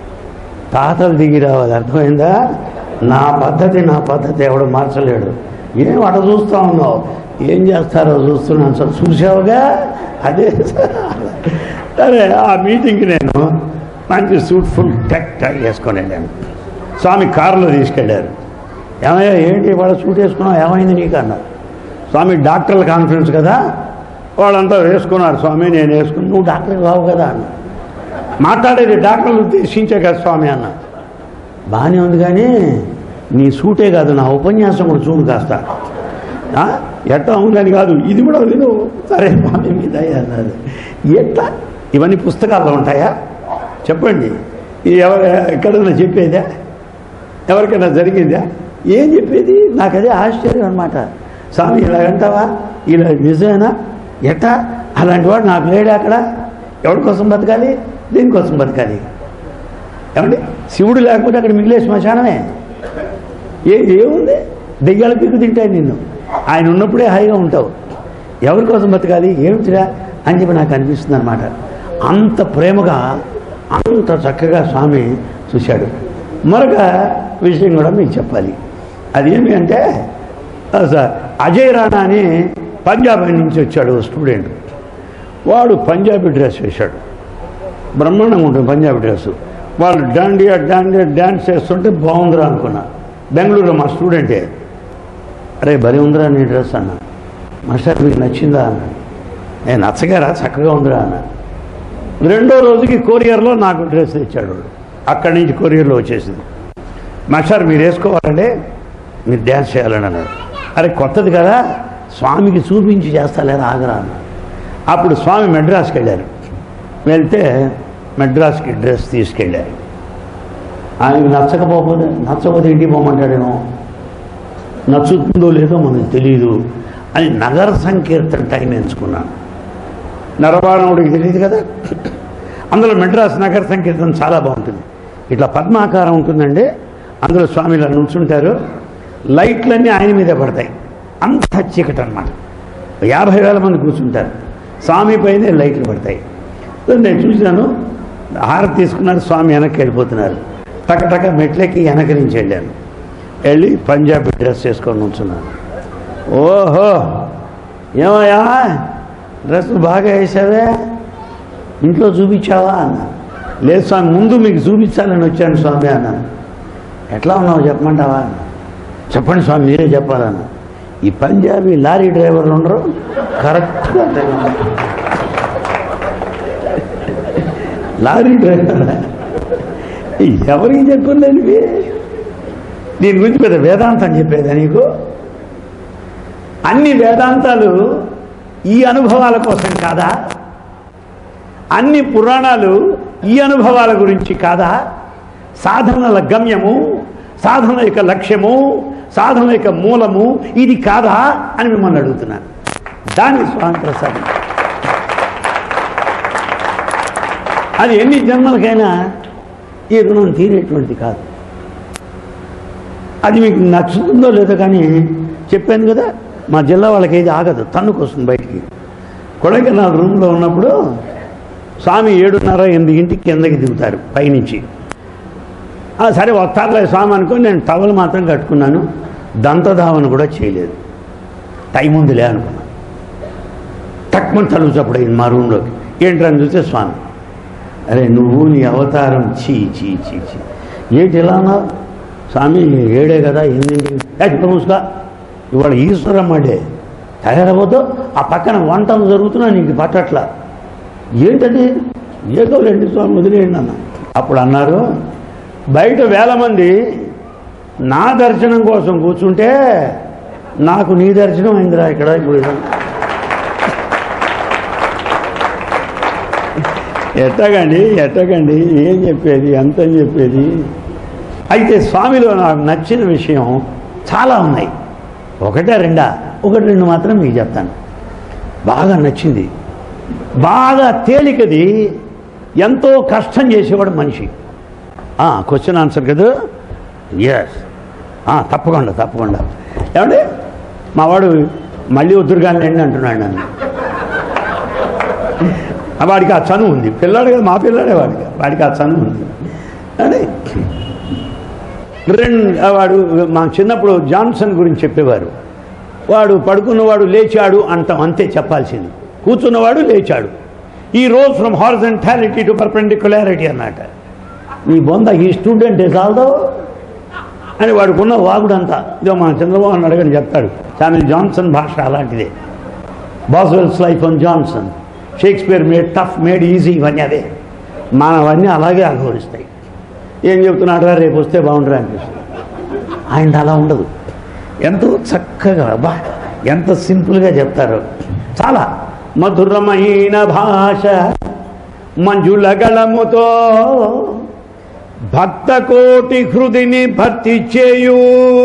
తాతలు దిగి రావాలి అర్థమైందా నా పద్ధతి నా పద్ధతి ఎవడు మార్చలేడు ఏం అట చూస్తూ ఉన్నావు ఏం చేస్తారో చూస్తున్నాను సార్ చూసావుగా అదే సార్. సరే ఆ మీటింగ్కి నేను మంచి సూట్ ఫుల్ టెక్ టెక్ వేసుకొని వెళ్ళాను స్వామి కారులో తీసుకెళ్ళారు ఏమయ్యా ఏంటి వాళ్ళ సూట్ వేసుకున్నావు ఏమైంది నీకు అన్నారు స్వామి డాక్టర్ల కాన్ఫరెన్స్ కదా వాళ్ళంతా వేసుకున్నారు స్వామి నేను వేసుకుని నువ్వు డాక్టర్ కావు కదా అన్న మాట్లాడేది డాక్టర్లు ఉద్దేశించే కదా స్వామి అన్న బాగానే ఉంది కానీ నీ సూటే కాదు నా ఉపన్యాసం కూడా చూడు కాస్త ఆ? ఎట్లా ఉందని కాదు ఇది కూడా విను సరే స్వామి మీద అన్నారు ఎట్లా ఇవన్నీ పుస్తకాల్లో ఉంటాయా చెప్పండి ఇది ఎవరు ఎక్కడైనా చెప్పేదా ఎవరికైనా జరిగిందా ఏం చెప్పేది నాకు అదే ఆశ్చర్యం అనమాట స్వామి ఇలాగంటావా ఇలా నిజమేనా ఎట్టా అలాంటి వాడు నాకు లేడు అక్కడ ఎవరి కోసం బతకాలి దేనికోసం బతకాలి ఏమండి శివుడు లేకపోతే అక్కడ మిగిలే శ్మశానమే ఏ ఏముంది దెయ్యాల పీకు తింటాయి నిన్ను ఆయన ఉన్నప్పుడే హాయిగా ఉంటావు ఎవరి కోసం బతకాలి ఏమిటిరా అని చెప్పి నాకు అనిపిస్తుంది అనమాట అంత ప్రేమగా అంత చక్కగా స్వామి చూశాడు మరొక విషయం కూడా మీకు చెప్పాలి అదేమి అంటే ఆ, సార్ అజయ్ రాణా అని పంజాబ్ నుంచి వచ్చాడు ఓ స్టూడెంట్ వాడు పంజాబీ డ్రెస్ వేశాడు బ్రహ్మాండంగా ఉంటుంది పంజాబీ డ్రెస్ వాళ్ళు డాండియా డాండియా డ్యాన్స్ చేస్తుంటే బాగుందిరా అనుకున్నా బెంగళూరులో మా స్టూడెంటే అరే భలే ఉందిరా నీ డ్రెస్ అన్న మాస్టర్ మీకు నచ్చిందా అన్న నేను నచ్చగారా చక్కగా ఉందిరా అన్న రెండో రోజుకి కొరియర్లో నాకు డ్రెస్ తెచ్చాడు వాడు. అక్కడి నుంచి కొరియర్లో వచ్చేసింది మాస్టర్ మీరు వేసుకోవాలంటే మీరు డ్యాన్స్ చేయాలని అన్నాడు అరే కొత్తది కదా స్వామికి చూపించి చేస్తాలేరా ఆగరా అన్న అప్పుడు స్వామి మెడ్రాస్కి వెళ్ళారు వెళ్తే మెడ్రాస్కి డ్రెస్ తీసుకెళ్ళారు ఆయనకు నచ్చకపోతే నచ్చకపోతే ఇంటికి పోమంటాడేమో నచ్చుతుందో లేదో మనకు తెలియదు అని నగర సంకీర్తన టైం ఎంచుకున్నాను నరవాణవుడికి తెలియదు కదా అందులో మెడ్రాస్ నగర సంకీర్తన చాలా బాగుంటుంది ఇట్లా పద్మాకారం ఉంటుందండి అందులో స్వామిలా నుంచుంటారు లైట్లన్నీ ఆయన మీదే పడతాయి అంత చీకటి అనమాట యాభై వేల మంది కూర్చుంటారు స్వామి పైనే లైట్లు పడతాయి సో నేను చూశాను హారతి తీసుకున్నారు స్వామి వెనక్కి వెళ్ళిపోతున్నారు టక టక మెట్లెక్కి వెనక నుంచి వెళ్ళాను వెళ్ళి పంజాబీ డ్రెస్ వేసుకొని ఉంచున్నాను ఓహో ఏమయ్యా డ్రెస్ బాగా వేసావే ఇంట్లో చూపించావా అన్న లేదు స్వామి ముందు మీకు చూపించాలని వచ్చాను స్వామి అన్నాను ఎట్లా ఉన్నావు చెప్పమంటావా అన్న చెప్పండి స్వామి మీరే చెప్పాలన్న ఈ పంజాబీ లారీ డ్రైవర్లు ఉండరు కరెక్ట్గా అట్లనే ఉన్నారు. లారీ డ్రైవర్ ఎవరికి చెప్పలేదు ఇవి? దీని గురించి పెద్ద వేదాంతం చెప్పేదా నీకు అన్ని వేదాంతాలు ఈ అనుభవాల కోసం కాదా అన్ని పురాణాలు ఈ అనుభవాల గురించి కాదా సాధనల గమ్యము సాధన యొక్క లక్ష్యము సాధన యొక్క మూలము ఇది కాదా అని మిమ్మల్ని అడుగుతున్నాను దాని స్వామి ప్రసాదం అది ఎన్ని జన్మలకైనా ఈ రుణం తీరేటువంటిది కాదు అది మీకు నచ్చుతుందో లేదో కానీ చెప్పాను కదా మా జిల్లా వాళ్ళకి ఏది ఆగదు తన్నుకు వస్తుంది బయటికి కొడైకెనాల్ రూమ్లో ఉన్నప్పుడు స్వామి ఏడున్నర ఎనిమిది ఇంటికి కిందకి దిగుతారు పైనుంచి ఆ, సరే వస్తారులే స్వామి అనుకొని నేను టవల్ మాత్రం కట్టుకున్నాను దంతధావన కూడా చేయలేదు టైం ఉందిలే అనుకున్నాను తక్కువ తలుపు చప్పుడైంది మా రూమ్లోకి ఏంటని చూస్తే స్వామి అరే నువ్వు నీ అవతారం చీ చీ చీ చీ ఏంటి ఎలా ఉన్నావు స్వామి ఏడే కదా ఎనిమిది మూసుగా ఇవాళ ఈశ్వరమ్మ డే తయారవద్దు ఆ పక్కన వంటలు జరుగుతున్నా నీకు పట్టట్లా ఏంటది ఏదో రెండు స్వామి వదిలేయండి అన్న అప్పుడు అన్నారు బయట వేల మంది నా దర్శనం కోసం కూర్చుంటే నాకు నీ దర్శనం అయిందిరా ఇక్కడ ఇప్పుడు ఎట్టగండి ఎట్టగండి ఏం చెప్పేది ఎంత అని చెప్పేది అయితే స్వామిలో నాకు నచ్చిన విషయం చాలా ఉన్నాయి ఒకటే రెండా ఒకటి రెండు మాత్రం మీకు చెప్తాను బాగా నచ్చింది బాగా తేలికది ఎంతో కష్టం చేసేవాడు మనిషి క్వశ్చన్ ఆన్సర్ కదా ఎస్ తప్పకుండా తప్పకుండా ఏమండి మా వాడు మళ్ళీ వద్దురుగానే అంటున్నాడు నన్ను ఆ వాడికి ఆ చనువు ఉంది పిల్లాడు కదా మా పిల్లాడే వాడికి వాడికి ఆ చనువు ఉంది అని రెండు వాడు మా చిన్నప్పుడు జాన్సన్ గురించి చెప్పేవారు వాడు పడుకున్నవాడు లేచాడు అంటాం అంతే చెప్పాల్సింది కూర్చున్నవాడు లేచాడు ఈ rose from horizontality to perpendicularity అన్నట నీ బొంద ఈ స్టూడెంట్ ఇస్ ఆల్దో అని వాడుకున్న వాగుడంతా ఇదో మన చంద్రబాబు నాయుడు గారు చెప్తాడు సామిల్ జాన్సన్ భాష అలాంటిదే Boswell's life on Johnson Shakespeare made tough made easy ఇవన్నీ అదే మనవన్నీ అలాగే ఆహ్వానిస్తాయి ఏం చెప్తున్నాడు రేపు వస్తే బాగుండరా అనిపిస్తుంది ఆయన అలా ఉండదు ఎంతో చక్కగా బా ఎంత సింపుల్గా చెప్తారు చాలా మధురమైన భాష మంజుల గళముతో భక్త కోటి హృదిని భర్తీ చేయు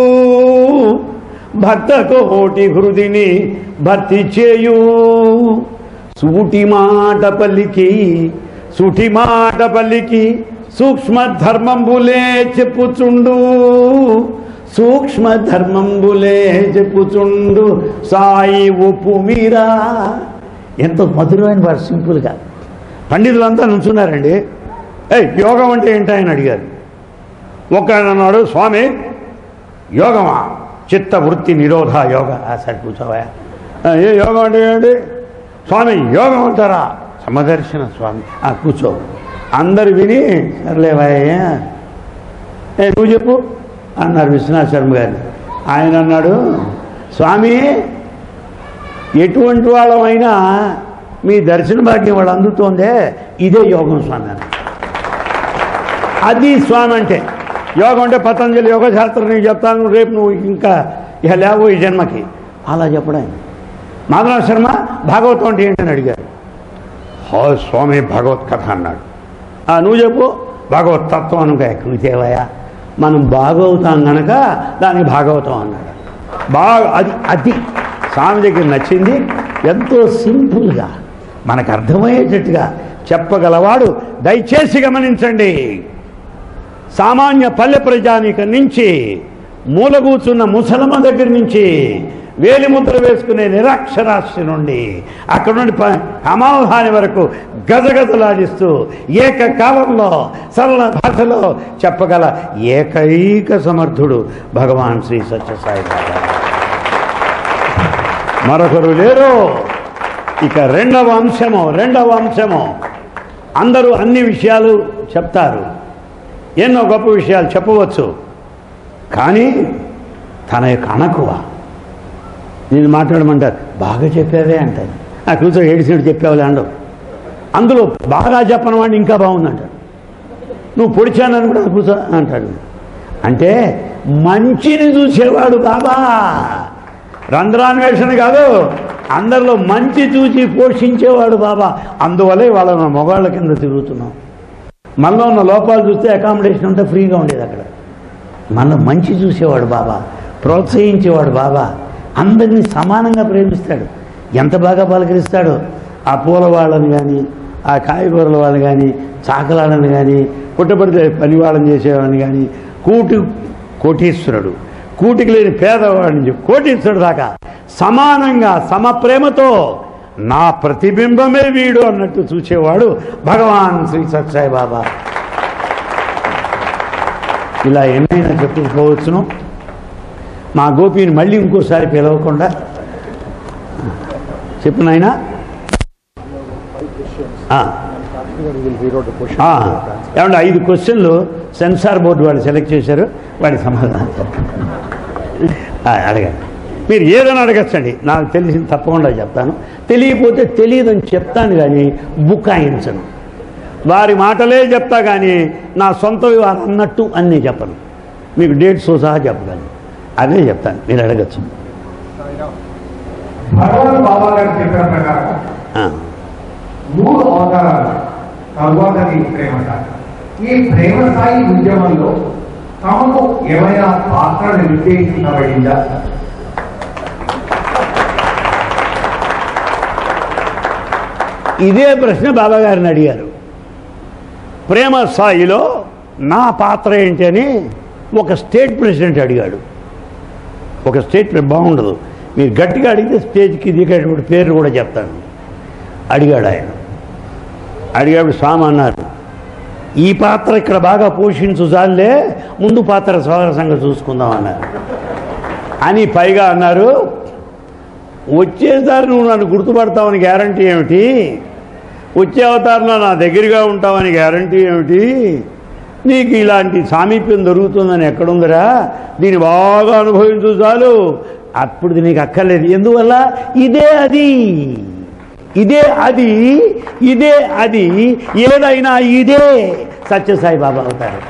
భక్త కోటి హృదిని భర్తీ చేయు సూటి మాట పలికి సూటి మాట పలికి సూక్ష్మ ధర్మంబులే చెప్పుచుండు సూక్ష్మ ధర్మంబులే చెప్పుచుండు సాయి ఉప్పు మీరా ఎంతో మధురమైన వారు సింపుల్గా పండితులంతా నుంచున్నారండి ఏ యోగం అంటే ఏంటి ఆయన అడిగారు ఒక ఆయన అన్నాడు స్వామి యోగమా చిత్త వృత్తి నిరోధ యోగ ఆ, సరే కూర్చోవా ఆ, ఏ యోగం అంటే ఏంటి స్వామి యోగం అంటారా సమదర్శన స్వామి ఆ, కూర్చో అందరు విని సర్లేవయ్యా ఏ నువ్వు చెప్పు అన్నారు విశ్వనాథ్ శర్మ గారు ఆయన అన్నాడు స్వామి ఎటువంటి వాళ్ళమైనా మీ దర్శన భాగ్యం వాళ్ళు అందుతోందే ఇదే యోగం స్వామి అన్నారు అది స్వామి అంటే యోగం అంటే పతంజలి యోగ శాస్త్రం నీకు చెప్తాను రేపు నువ్వు ఇంకా ఇక లేవు ఈ జన్మకి అలా చెప్పడం ఆయన. మాధవరావు శర్మ భాగవతం అంటే ఏంటని అడిగారు హో స్వామి భగవత్ కథ అన్నాడు "ఆ, నువ్వు చెప్పు భగవత్ తత్వం అనుక ఎక్కడితేవయ్యా మనం భాగవతాం గనక దానికి భాగవతం అన్నాడు బాగా అది అది స్వామి దగ్గర నచ్చింది ఎంతో సింపుల్గా మనకు అర్థమయ్యేటట్టుగా చెప్పగలవాడు దయచేసి గమనించండి సామాన్య పల్లె ప్రజానిక నుంచి మూలగూచున్న ముసలమ్మ దగ్గర నుంచి వేలిముద్ర వేసుకునే నిరాక్షరాస్య నుండి అక్కడ నుండి ప- అమావధాని వరకు గజగజలాడిస్తూ ఏకకాలంలో సరళ భాషలో చెప్పగల ఏకైక సమర్థుడు భగవాన్ శ్రీ సత్యసాయి బాబా మరొకరు లేరు ఇక రెండవ అంశము రెండవ అంశము అందరూ అన్ని విషయాలు చెప్తారు ఎన్నో గొప్ప విషయాలు చెప్పవచ్చు కానీ తన యొక్క అణకువ నేను మాట్లాడమంటారు బాగా చెప్పావే అంటారు ఆ కూర్చో ఏడిసినట్టు చెప్పావులే అండవు అందులో బాగా చెప్పని వాడిని ఇంకా బాగుందంటాడు నువ్వు పొడిచానని కూడా కూర్చో అంటాడు అంటే మంచిని చూసేవాడు బాబా రంధ్రాన్వేషణ కాదు అందరిలో మంచి చూసి పోషించేవాడు బాబా అందువల్లే వాళ్ళ మొగాళ్ళ కింద తిరుగుతున్నాం మనలో ఉన్న లోపాలు చూస్తే అకామిడేషన్ అంతా ఫ్రీగా ఉండేది అక్కడ మనలో మంచి చూసేవాడు బాబా ప్రోత్సహించేవాడు బాబా అందరినీ సమానంగా ప్రేమిస్తాడు ఎంత బాగా పలకరిస్తాడో ఆ పూల వాళ్ళని కానీ ఆ కాయగూరల వాళ్ళని కానీ చాకలాడని కానీ పుట్టపడితే పని వాళ్ళని చేసేవాడిని కానీ కూటి కోటీశ్వరుడు కూటికి లేని పేదవాడి నుంచి కోటీశ్వరుడు దాకా సమానంగా సమప్రేమతో నా ప్రతిబింబమే వీడు అన్నట్టు చూసేవాడు భగవాన్ శ్రీ సత్సాయి బాబా ఇలా ఎన్నైనా చెప్పుకోవచ్చును మా గోపిని మళ్ళీ ఇంకోసారి పిలవకుండా చెప్పు నాయనా ఆ. ఆ, ఏమంటే ఐదు క్వశ్చన్లు సెన్సార్ బోర్డు వాళ్ళు సెలెక్ట్ చేశారు వాడి సమాధానం ఆ, అడగండి మీరు ఏదైనా అడగచ్చండి నాకు తెలిసింది తప్పకుండా చెప్తాను తెలియకపోతే తెలియదని చెప్తాను కానీ బుకాయించను వారి మాటలే చెప్తా కానీ నా సొంతవి వారు అన్నట్టు అన్నీ చెప్పను మీకు డేట్స్తో సహా చెప్పగలను అదే చెప్తాను మీరు అడగచ్చు భగవాన్ బాబా గారు చెప్పిన ప్రకారం ఆ. మూడు అవతారాలు తరువాతది ప్రేమ సాయి ఈ ప్రేమ సాయి ఉద్యమంలో తమకు ఏమైనా పాత్ర నిర్దేశించబడిందా ఇదే ప్రశ్న బాబా గారిని అడిగారు ప్రేమ స్థాయిలో నా పాత్ర ఏంటి అని ఒక స్టేట్ ప్రెసిడెంట్ అడిగాడు ఒక స్టేట్ ప్రె- బాగుండదు మీరు గట్టిగా అడిగితే స్టేజ్కి దిగేటప్పుడు పేరు కూడా చెప్తాను అడిగాడు ఆయన అడిగాడు స్వామి అన్నారు ఈ పాత్ర ఇక్కడ బాగా పోషించు చాలే ముందు పాత్ర స్వారసంగా చూసుకుందాం అన్నారు అని పైగా అన్నారు వచ్చేసారి నువ్వు నన్ను గుర్తుపడతావని గ్యారంటీ ఏమిటి వచ్చే అవతారంలో నా దగ్గరగా ఉంటావని గ్యారంటీ ఏమిటి నీకు ఇలాంటి సామీప్యం దొరుకుతుందని ఎక్కడుందిరా దీన్ని బాగా అనుభవించు చాలు అప్పుడు ఇది నీకు అక్కర్లేదు ఎందువల్ల ఇదే అది ఇదే అది ఇదే అది ఏదైనా ఇదే సత్యసాయి బాబా అవుతారు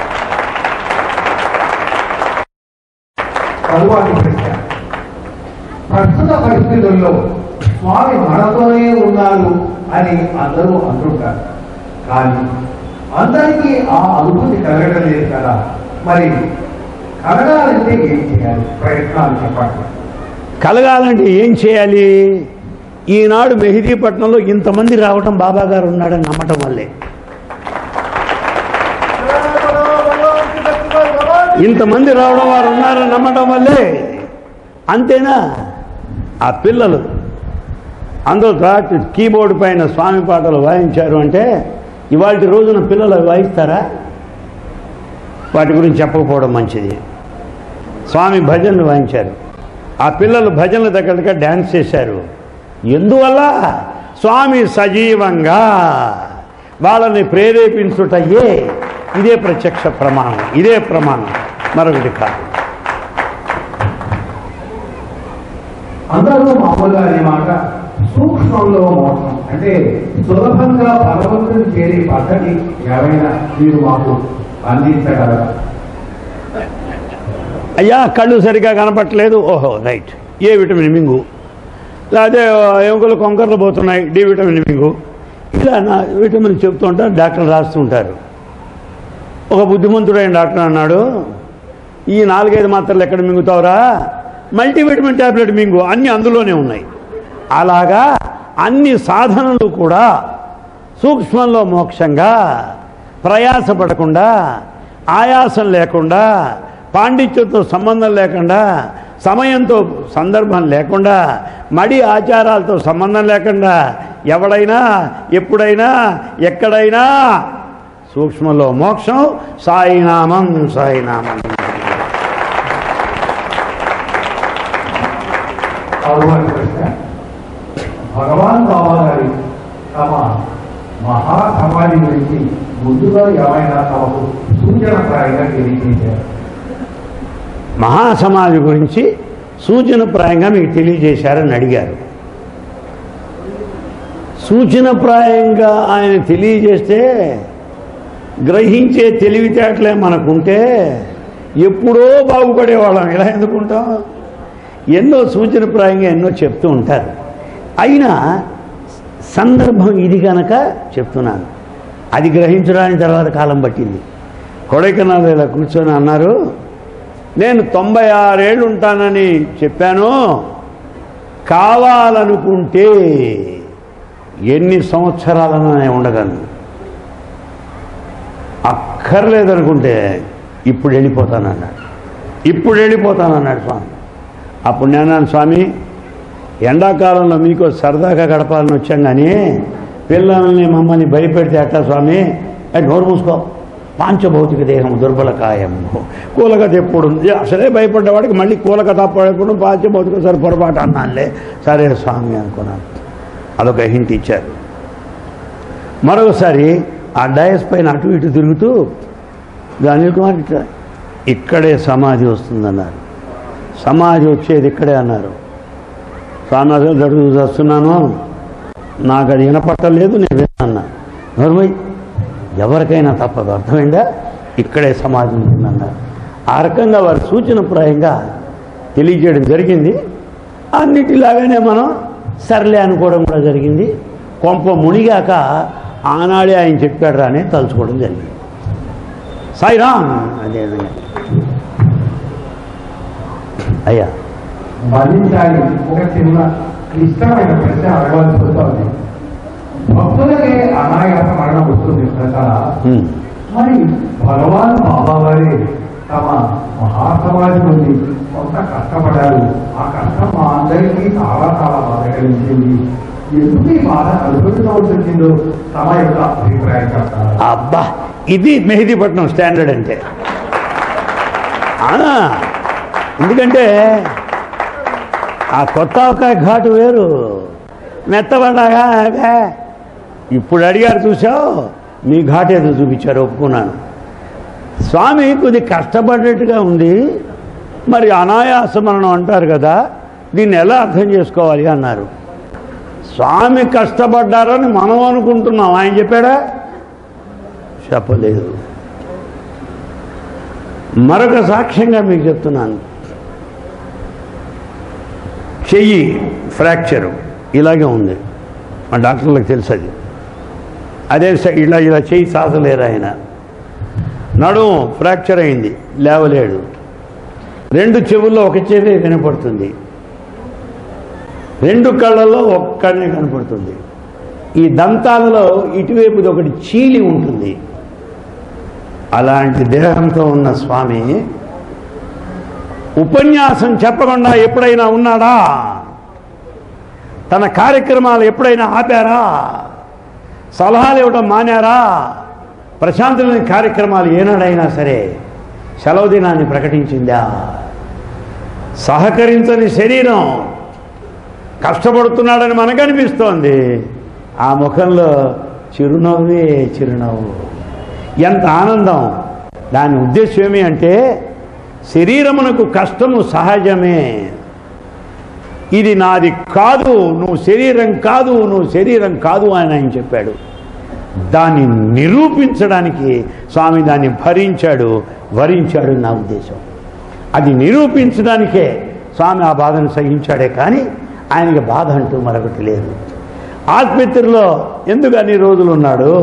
తరువాతి ప్రశ్న ప్రస్తుత పరిస్థితుల్లో స్వామి మనతోనే ఉన్నారు అని అందరూ అంటుంటారు కానీ అందరికీ ఆ అనుభూతి కలగడం లేదు కదా మరి కలగాలంటే ఏం చేయాలి ప్రయత్నాలు చెప్పండి కలగాలంటే ఏం చేయాలి ఈనాడు మెహిదీపట్నంలో ఇంతమంది రావటం బాబా గారు ఉన్నాడని నమ్మటం వల్లే ఇంతమంది రావడం వారు ఉన్నారని నమ్మటం వల్లే అంతేనా ఆ పిల్లలు అందరూ రాత్రి కీబోర్డు పైన స్వామి పాటలు వాయించారు అంటే ఇవాళ రోజున పిల్లలు అవి వాయిస్తారా వాటి గురించి చెప్పకపోవడం మంచిది స్వామి భజనలు వాయించారు ఆ పిల్లలు భజనల దగ్గరగా డ్యాన్స్ చేశారు ఎందువల్ల స్వామి సజీవంగా వాళ్ళని ప్రేరేపించుటయ్యే ఇదే ప్రత్యక్ష ప్రమాణం ఇదే ప్రమాణం మరొకటి కాదు అందరూ మామూలుగా అనే మాట సూక్ష్మంలో మోసం అంటే సులభంగా భగవంతుని చేరే పద్ధతి ఏమైనా మీరు మాకు అందించగలరా అయ్యా కళ్ళు సరిగా కనపట్లేదు ఓహో రైట్ ఏ విటమిన్ మింగు లేకపోతే ఎముకలు కొంకర్లు పోతున్నాయి డి విటమిన్ మింగు ఇలా నా విటమిన్ చెప్తూ ఉంటారు డాక్టర్లు రాస్తూ ఉంటారు ఒక బుద్ధిమంతుడైన డాక్టర్ అన్నాడు ఈ నాలుగైదు మాత్రలు ఎక్కడ మింగుతావురా మల్టీవిటమిన్ ట్యాబ్లెట్ మింగు అన్నీ అందులోనే ఉన్నాయి అలాగా అన్ని సాధనలు కూడా సూక్ష్మంలో మోక్షంగా ప్రయాసపడకుండా ఆయాసం లేకుండా పాండిత్యంతో సంబంధం లేకుండా సమయంతో సందర్భం లేకుండా మడి ఆచారాలతో సంబంధం లేకుండా ఎవడైనా ఎప్పుడైనా ఎక్కడైనా సూక్ష్మంలో మోక్షం సాయినామం సాయినామం తరువాతి ప్రశ్న భగవాన్ బాబా గారి తమ మహాసమాధి గురించి ముందుగా ఏమైనా తమకు సూచన ప్రాయంగా తెలియజేశారు మహాసమాజి గురించి సూచనప్రాయంగా మీకు తెలియజేశారని అడిగారు సూచనప్రాయంగా ఆయన తెలియజేస్తే గ్రహించే తెలివితేటలే మనకుంటే ఎప్పుడో బాగుపడేవాళ్ళం ఇలా ఎందుకుంటాం ఎన్నో సూచనప్రాయంగా ఎన్నో చెప్తూ ఉంటారు అయినా సందర్భం ఇది కనుక చెప్తున్నాను అది గ్రహించడానికి తర్వాత కాలం పట్టింది కొడైకెనాల్ ఇలా కూర్చొని అన్నారు నేను తొంభై ఆరేళ్ళు ఉంటానని చెప్పాను కావాలనుకుంటే ఎన్ని సంవత్సరాలన్నా నేను ఉండగలను అక్కర్లేదనుకుంటే ఇప్పుడు వెళ్ళిపోతానన్నాడు ఇప్పుడు వెళ్ళిపోతానన్నాడు స్వామి అప్పుడు నేను అన్నాను స్వామి ఎండాకాలంలో మీకు సరదాగా గడపాలని వచ్చాం కానీ పిల్లల్ని మమ్మల్ని భయపెడితే అట్లా స్వామి అంటే నోరు మూసుకో పాంచభౌతిక దేహం దుర్బల కాయం కూలకథ ఎప్పుడు ఉంది అసలే భయపడ్డవాడికి మళ్ళీ కూలకథ పడకుండా పాంచభౌతిక సరే పొరపాటు అన్నానులే సరే స్వామి అనుకున్నాను అదొక హింట్ ఇచ్చారు మరొకసారి ఆ డయస్ పైన అటు ఇటు తిరుగుతూ అనిల్ కుమార్ ఇట్లా ఇక్కడే సమాధి వస్తుందన్నారు సమాధి వచ్చేది ఇక్కడే అన్నారు స్వామి అసలు జడుగు వస్తున్నాను నాకు అది వినపట్టలేదు నేను విన్నా నోర్మై ఎవరికైనా తప్పదు అర్థమైందా ఇక్కడే సమాధి ఉంటుందన్నారు ఆ రకంగా వారి సూచనప్రాయంగా తెలియజేయడం జరిగింది అన్నిటిలాగానే మనం సర్లే అనుకోవడం కూడా జరిగింది కొంప మునిగాక ఆనాడే ఆయన చెప్పాడు రానే తలుచుకోవడం జరిగింది సాయిరామ్ అదే విధంగా అయ్యా మరణించాలి ఒక చిన్న ఇష్టమైన ప్రశ్న అడగవలసి వస్తుంది భక్తులకే అనాయాస మరణం వస్తుంది ప్రకార హ్మ్. మరి భగవాన్ బాబా వారి తమ మహాసమాజి నుండి కొంత కష్టపడారు ఆ కష్టం మా అందరికీ చాలా చాలా బాధ కలిగించింది ఎందుకు ఈ బాధ అనుభవించవలసి వచ్చిందో తమ యొక్క అభిప్రాయం చెప్తారు అబ్బా ఇది మెహదీపట్నం స్టాండర్డ్ అంటే ఆ, ఎందుకంటే ఆ కొత్త ఆవకాయ ఘాటు వేరు మెత్తబడ్డాగా అదే ఇప్పుడు అడిగారు చూసావు మీ ఘాటు ఏదో చూపించారు ఒప్పుకున్నాను స్వామి కొద్ది కష్టపడ్డట్టుగా ఉంది మరి అనాయాస మరణం అంటారు కదా దీన్ని ఎలా అర్థం చేసుకోవాలి అన్నారు స్వామి కష్టపడ్డారని మనం అనుకుంటున్నాం ఆయన చెప్పాడా చెప్పలేదు మరొక సాక్ష్యంగా మీకు చెప్తున్నాను చెయ్యి ఫ్రాక్చరు ఇలాగే ఉంది మా డాక్టర్లకు తెలుసు అది అదే స- ఇలా ఇలా చెయ్యి సాధలేరు ఆయన నడుము ఫ్రాక్చర్ అయింది లేవలేడు రెండు చెవుల్లో ఒక చెవి వినపడుతుంది రెండు కళ్ళల్లో ఒక్కనే కనపడుతుంది ఈ దంతాలలో ఇటువైపుది ఒకటి చీలి ఉంటుంది అలాంటి దేహంతో ఉన్న స్వామి ఉపన్యాసం చెప్పకుండా ఎప్పుడైనా ఉన్నాడా తన కార్యక్రమాలు ఎప్పుడైనా ఆపారా సలహాలు ఇవ్వటం మానారా ప్రశాంతమైన కార్యక్రమాలు ఏనాడైనా సరే సెలవు దినాన్ని ప్రకటించిందా సహకరించని శరీరం కష్టపడుతున్నాడని మనకు అనిపిస్తోంది ఆ ముఖంలో చిరునవ్వే చిరునవ్వు ఎంత ఆనందం దాని ఉద్దేశం ఏమి అంటే శరీరమునకు కష్టము సహజమే ఇది నాది కాదు నువ్వు శరీరం కాదు నువ్వు శరీరం కాదు అని ఆయన చెప్పాడు దాన్ని నిరూపించడానికి స్వామి దాన్ని భరించాడు వరించాడు నా ఉద్దేశం అది నిరూపించడానికే స్వామి ఆ బాధను సహించాడే కానీ ఆయనకి బాధ అంటూ మరొకటి లేదు ఆసుపత్రిలో ఎందుకు అన్ని రోజులు ఉన్నాడు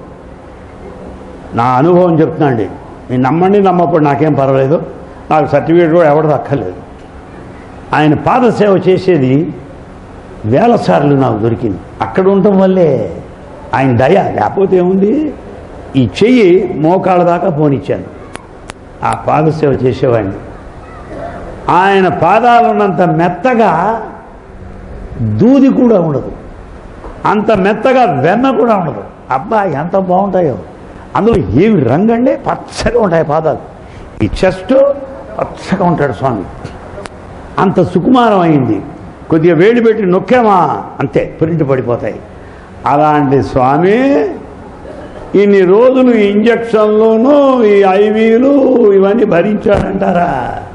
నా అనుభవం చెప్తున్నాండి మీరు నమ్మండి నమ్మప్పుడు నాకేం పర్వాలేదు నాకు సర్టిఫికేట్ కూడా ఎవరు దక్కలేదు ఆయన పాదసేవ చేసేది వేల సార్లు నాకు దొరికింది అక్కడ ఉండటం వల్లే ఆయన దయ లేకపోతే ఏముంది ఈ చెయ్యి మోకాళ్ళ దాకా పోనిచ్చాను ఆ పాదసేవ చేసేవాడిని ఆయన పాదాలు ఉన్నంత మెత్తగా దూది కూడా ఉండదు అంత మెత్తగా వెన్న కూడా ఉండదు అబ్బా ఎంత బాగుంటాయో అందులో ఏమి రంగు అండి పచ్చగా ఉంటాయి పాదాలు ఈ చెస్ట్ పచ్చగా ఉంటాడు స్వామి అంత సుకుమారం అయింది కొద్దిగా వేడి పెట్టి నొక్కామా అంతే ప్రింట్ పడిపోతాయి అలాంటి స్వామి ఇన్ని రోజులు ఈ ఇంజక్షన్లును ఈ ఐవీలు ఇవన్నీ భరించాడంటారా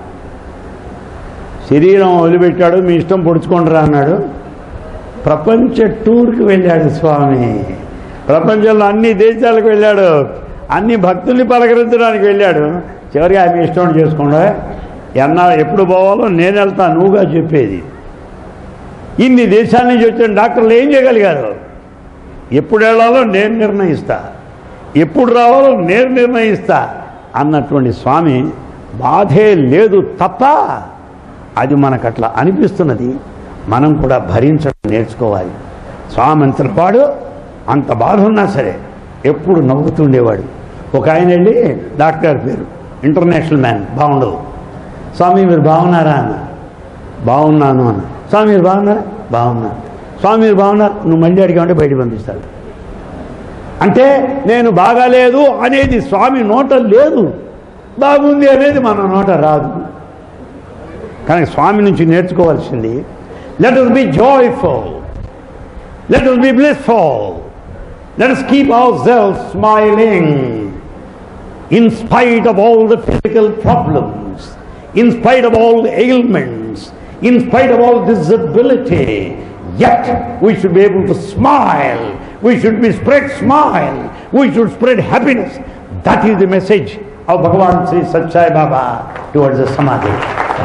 శరీరం వదిలిపెట్టాడు మీ ఇష్టం పొడుచుకుంటారా అన్నాడు ప్రపంచ టూర్కి వెళ్ళాడు స్వామి ప్రపంచంలో అన్ని దేశాలకు వెళ్ళాడు అన్ని భక్తుల్ని పలకరించడానికి వెళ్ళాడు చివరికి ఆయన ఇష్టం చేసుకోండి ఎన్నా ఎప్పుడు పోవాలో నేను వెళ్తా నువ్వుగా చెప్పేది ఇన్ని దేశాల నుంచి వచ్చిన డాక్టర్లు ఏం చేయగలిగారు ఎప్పుడు వెళ్ళాలో నేను నిర్ణయిస్తా ఎప్పుడు రావాలో నేను నిర్ణయిస్తా అన్నటువంటి స్వామి బాధే లేదు తప్ప అది మనకు అట్లా అనిపిస్తున్నది మనం కూడా భరించడం నేర్చుకోవాలి స్వామి అంతటి వాడు అంత బాధ ఉన్నా సరే ఎప్పుడు నవ్వుతుండేవాడు ఒక ఆయన వెళ్ళి డాక్టర్ గారి పేరు ఇంటర్నేషనల్ మ్యాన్ బాగుండదు స్వామి మీరు బాగున్నారా అన్న బాగున్నాను అన్న స్వామి మీరు బాగున్నారా బాగున్నాను స్వామి మీరు బాగున్నారు నువ్వు మళ్ళీ అడిగామంటే బయటికి పంపిస్తాడు అంటే నేను బాగాలేదు అనేది స్వామి నోట లేదు బాగుంది అనేది మన నోట రాదు కానీ స్వామి నుంచి నేర్చుకోవాల్సింది let us be joyful let us be blissful let us keep ourselves smiling in spite of all the physical problems, in spite of all the ailments, in spite of all disability, yet we should be able to smile. We should be spread smile. We should spread happiness. That is the message of Bhagavan Sri Satchai Baba towards the Samadhi.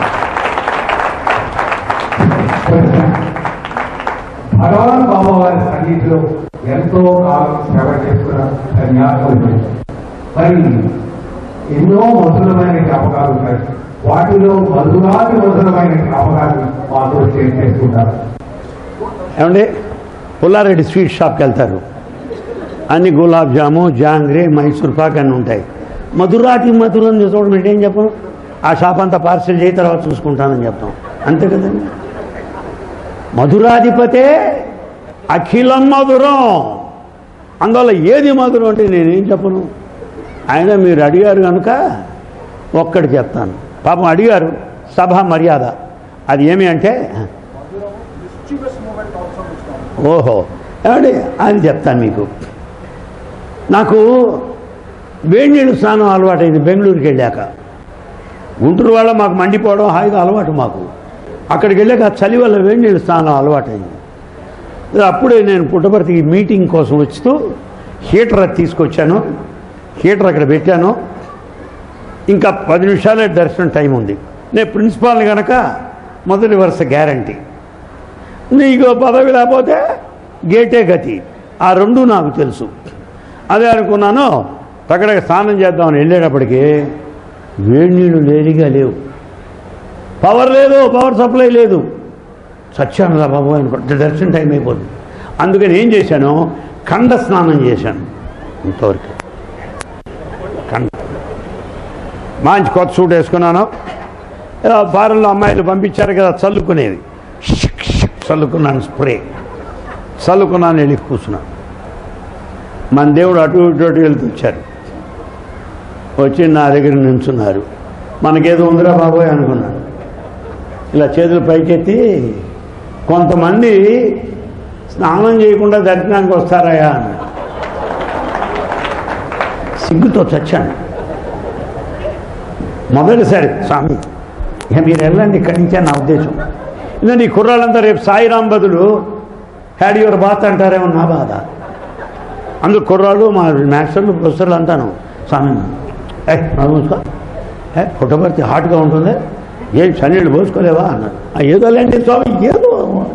Bhagavan Baba వారి సన్నిధిలో ఎంతో కాలం సేవ చేస్తున్న సన్యాసులు మరి ఎన్నో మధురమైన జ్ఞాపకాలు ఉంటాయి వాటిలో మధురాది మధురమైన జ్ఞాపకాలు మాతో షేర్ చేసుకుంటారు ఏమండి పుల్లారెడ్డి స్వీట్ షాప్కి వెళ్తారు అన్ని గులాబ్ జాము జాంగ్రీ మైసూర్ పాక్ అన్నీ ఉంటాయి మధురాతి మధురం చూడమంటే ఏం చెప్పను ఆ షాప్ అంతా పార్సల్ చేయి తర్వాత చూసుకుంటానని చెప్తాం అంతే కదండి మధురాధిపతే అఖిలం మధురం అందువల్ల ఏది మధురం అంటే నేనేం చెప్పను ఆయన మీరు అడిగారు కనుక ఒక్కటి చెప్తాను పాపం అడిగారు సభ మర్యాద అది ఏమి అంటే ఓహో ఏమండి అని చెప్తాను మీకు నాకు వేడి నీళ్ళు స్నానం అలవాటైంది బెంగళూరుకి వెళ్ళాక గుంటూరు వాళ్ళ మాకు మండిపోవడం హాయిగా అలవాటు మాకు అక్కడికి వెళ్ళాక ఆ చలి వల్ల వేడి నీళ్ళు స్నానం అలవాటైంది అప్పుడే నేను పుట్టపర్తికి మీటింగ్ కోసం వచ్చుతూ హీటర్ అది తీసుకొచ్చాను హీటర్ అక్కడ పెట్టాను ఇంకా పది నిమిషాలే దర్శనం టైం ఉంది నేను ప్రిన్సిపాల్ని కనుక మొదటి వరుస గ్యారంటీ నీకు పదవి లేకపోతే గేటే గతి ఆ రెండు నాకు తెలుసు అదే అనుకున్నాను అక్కడ స్నానం చేద్దామని వెళ్ళేటప్పటికి వేడి నీళ్ళు లేనిగా లేవు పవర్ లేదు పవర్ సప్లై లేదు సత్యాను రా బాబు అనుకుంటే దర్శనం టైం అయిపోతుంది అందుకని ఏం చేశాను ఖండ స్నానం చేశాను ఇంతవరకు ఖండ మంచి కొత్త సూట్ వేసుకున్నాను ఏదో ఫారెన్లో అమ్మాయిలు పంపించారు కదా చల్లుకునేది షిక్ షిక్ చల్లుకున్నాను స్ప్రే చల్లుకున్నాను వెళ్ళి కూర్చున్నాను మన దేవుడు అటు ఇటు అటు వెళ్తూ వచ్చారు వచ్చి నా దగ్గర నించున్నారు మనకేదో ఉందిరా బాబోయ్ అనుకున్నాను ఇలా చేతులు పైకెత్తి కొంతమంది స్నానం చేయకుండా దర్శనానికి వస్తారయా అన్నారు సిగ్గుతో చచ్చాను మొదటిసారి స్వామి ఇక మీరు వెళ్ళండి ఇక్కడి నుంచే నా ఉద్దేశం ఎందుకంటే ఈ కుర్రాళ్ళంతా రేపు సాయిరాం బదులు హ్యాడ్ యువర్ బాత్ అంటారేమో నా బాధ అందుకు కుర్రాళ్ళు మా మాస్టర్లు ప్రొఫెసర్లు అంటాను స్వామి ఏ నోరు మూసుకో ఏ పుట్టపర్తి హాట్గా ఉంటుంది ఏం చన్నీళ్ళు పోసుకోలేవా అన్నారు "ఆ, ఏదో లేండి స్వామి ఏదో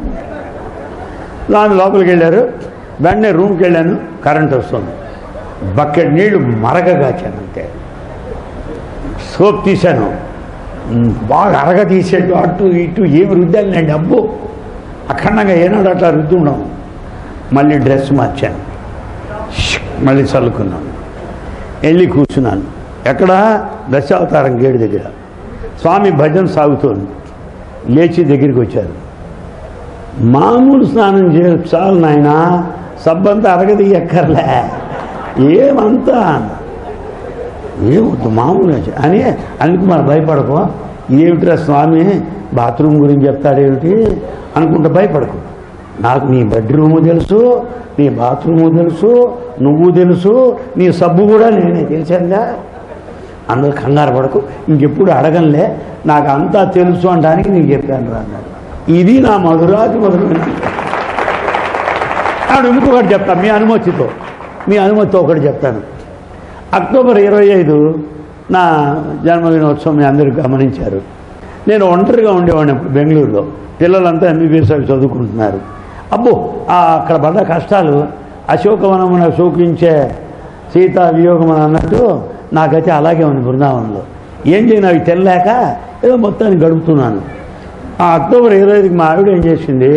దాని లోపలికి వెళ్ళారు వెంటనే రూమ్కి వెళ్ళాను కరెంట్ వస్తుంది బకెట్ నీళ్లు మరగగాచాను అంతే సోప్ తీశాను ఉమ్, బాగా అరగ తీసేట్టు అటు ఇటు ఏమి రుద్దాలండి అబ్బో అఖండంగా ఏనాడు అట్లా రుద్దుండం మళ్ళీ డ్రెస్ మార్చాను షిక్ మళ్ళీ చల్లుకున్నాను వెళ్ళి కూర్చున్నాను ఎక్కడ దశావతారం గేటు దగ్గర స్వామి భజన సాగుతోంది లేచి దగ్గరికి వచ్చారు మామూలు స్నానం చేయొచ్చు చాలు నాయన సబ్బంతా అరగది ఎక్కర్లే ఏమంతా ఏమొద్దు మామూలుగా చే- అని అందుకు మనం భయపడకు ఏమిట్రా స్వామి బాత్రూమ్ గురించి చెప్తాడేమిటి అనుకుంటా భయపడకు నాకు నీ బెడ్రూము తెలుసు నీ బాత్రూము తెలుసు నువ్వు తెలుసు నీ సబ్బు కూడా నేనే తెలిసానుగా అందరూ కంగారు పడకు ఇంకెప్పుడు అడగంలే నాకు అంతా తెలుసు అనడానికి నీకు చెప్పాను రా అన్నాడు ఇది నా మధురాతి మధురమైన ఆడు ఇంకొకటి చెప్తాను మీ అనుమతితో మీ అనుమతితో ఒకటి చెప్తాను అక్టోబర్ ఇరవై ఐదు నా జన్మదినోత్సవం మీ అందరూ గమనించారు నేను ఒంటరిగా ఉండేవాడిని అప్పుడు బెంగళూరులో పిల్లలంతా ఎంబీబీఎస్ అవి చదువుకుంటున్నారు అబ్బో ఆ అక్కడ పడ్డ కష్టాలు అశోకవనమున శోకించే సీతా వియోగం అని అన్నట్టు నాకైతే అలాగే ఉంది బృందావనంలో ఏం చేయను అవి తెల్లాక ఏదో మొత్తాన్ని గడుపుతున్నాను ఆ అక్టోబర్ ఇరవై ఐదుకి మా ఆవిడ ఏం చేసింది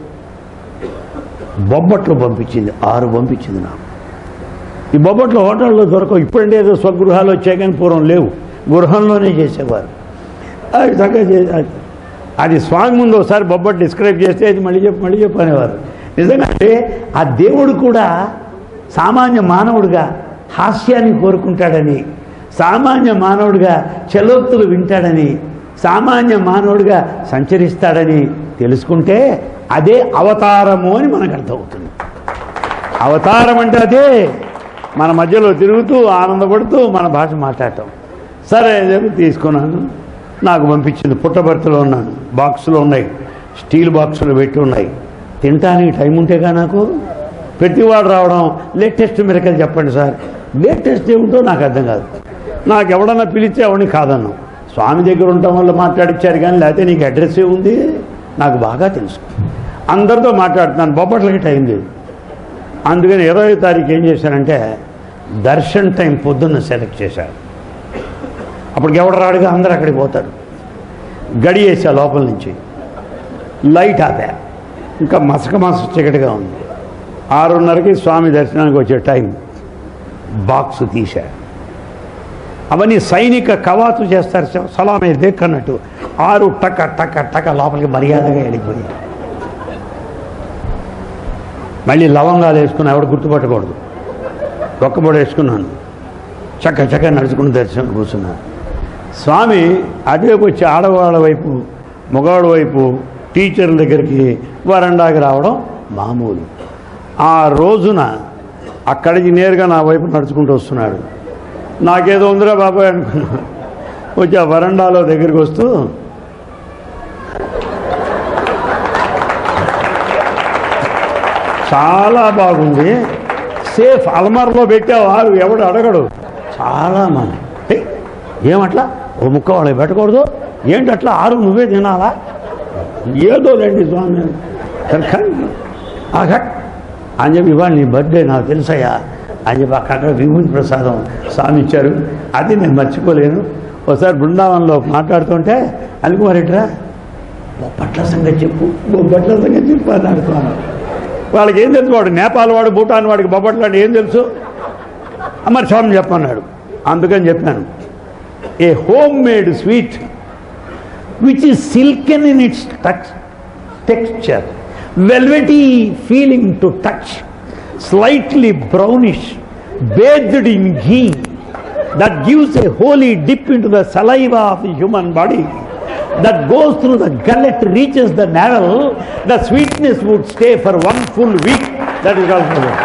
బొబ్బట్లు పంపించింది ఆరు పంపించింది నాకు ఈ బొబ్బట్లు హోటల్లో దొరకవు ఇప్పుడంటే ఏదో స్వగృహాలు వచ్చాయి కానీ పూర్వం లేవు గృహంలోనే చేసేవారు అది చక్కగా చే అది- అది స్వామి ముందు ఒకసారి బొబ్బట్ డిస్క్రైబ్ చేస్తే అది మళ్ళీ చెప్పు మళ్ళీ చెప్పు అనేవారు నిజంగా అంటే ఆ దేవుడు కూడా సామాన్య మానవుడిగా హాస్యాన్ని కోరుకుంటాడని సామాన్య మానవుడిగా చలోక్తులు వింటాడని సామాన్య మానవుడిగా సంచరిస్తాడని తెలుసుకుంటే అదే అవతారము అని మనకు అర్థమవుతుంది అవతారం అంటే అదే మన మధ్యలో తిరుగుతూ ఆనందపడుతూ మన భాష మాట్లాడటం సరే ఏదో తీసుకున్నాను నాకు పంపించింది పుట్టబర్తలో ఉన్నాను బాక్సులో ఉన్నాయి స్టీల్ బాక్సులు పెట్టి ఉన్నాయి తినటానికి టైం ఉంటేగా నాకు ప్రతివాడు రావడం లేటెస్ట్ మిరకలు చెప్పండి సార్ లేటెస్ట్ ఏమిటో నాకు అర్థం కాదు నాకు ఎవడన్నా పిలిస్తే ఎవరిని కాదన్నాం స్వామి దగ్గర ఉండటం వల్ల మాట్లాడిచ్చారు కానీ లేకపోతే నీకు అడ్రస్ ఉంది నాకు బాగా తెలుసు అందరితో మాట్లాడుతున్నాను బొబ్బట్లకి టైం లేదు అందుకని ఇరవై తారీఖు ఏం చేశారంటే దర్శన్ టైం పొద్దున్న సెలెక్ట్ చేశారు అప్పటికి ఎవడు రాడుగా అందరూ అక్కడికి పోతారు గడి వేసా లోపల నుంచి లైట్ ఆపా ఇంకా మసక మసక చీకటిగా ఉంది ఆరున్నరకి స్వామి దర్శనానికి వచ్చే టైం బాక్స్ తీశా అవన్నీ సైనిక కవాతు చేస్తారు స- సలామే దేక్కన్నట్టు ఆరు టక టక టక లోపలికి మర్యాదగా వెళ్ళిపోయి మళ్ళీ లవంగాలు వేసుకుని ఎవడు గుర్తుపట్టకూడదు ఒక్కబడి వేసుకున్నాను చక్క చక్క నడుచుకుని దర్శనం కూర్చున్నాను స్వామి అటువైపు వచ్చి ఆడవాళ్ళ వైపు మగవాళ్ళ వైపు టీచర్ల దగ్గరికి వరండాకి రావడం మామూలు ఆ రోజున అక్కడికి నేరుగా నా వైపు నడుచుకుంటూ వస్తున్నాడు నాకేదో ఉందిరా బాబాయ్ అనుకున్నా వచ్చి ఆ వరండాలో దగ్గరికి వస్తూ చాలా బాగుంది సేఫ్ అల్మార్లో పెట్టేవారు ఎవడు అడగడు చాలా మంది "హే, ఏమట్లా ఓ ముక్క వాళ్ళకి పెట్టకూడదు ఏంటి అట్లా ఆరు నువ్వే తినాలా ఏదో లేండి స్వామి సరే కానీ ఆగట్ అని చెప్పి ఇవాళ నీ బర్త్డే నాకు తెలుసయ్యా అని చెప్పి అక్కడ విభూతి ప్రసాదం స్వామి ఇచ్చారు అది నేను మర్చిపోలేను ఒకసారి బృందావనంలో మాట్లాడుతుంటే అనుకుమారేట్రా బొబ్బట్ల సంగతి చెప్పు బొబ్బట్ల సంగతి చెప్పు అని అడుగుతున్నాను వాళ్ళకి ఏం తెలుసు వాడు నేపాల్ వాడు భూటాన్ వాడికి బొబ్బట్లు అంటే ఏం తెలుసు ఆ, మరి స్వామి చెప్పన్నాడు అందుకని చెప్పాను a home made sweet which is silken in its touch, texture, velvety feeling to touch, slightly brownish, bathed in ghee, that gives a holy dip into the saliva of the human body, that goes through the gullet, reaches the navel, the sweetness would stay for one full week. That is also there.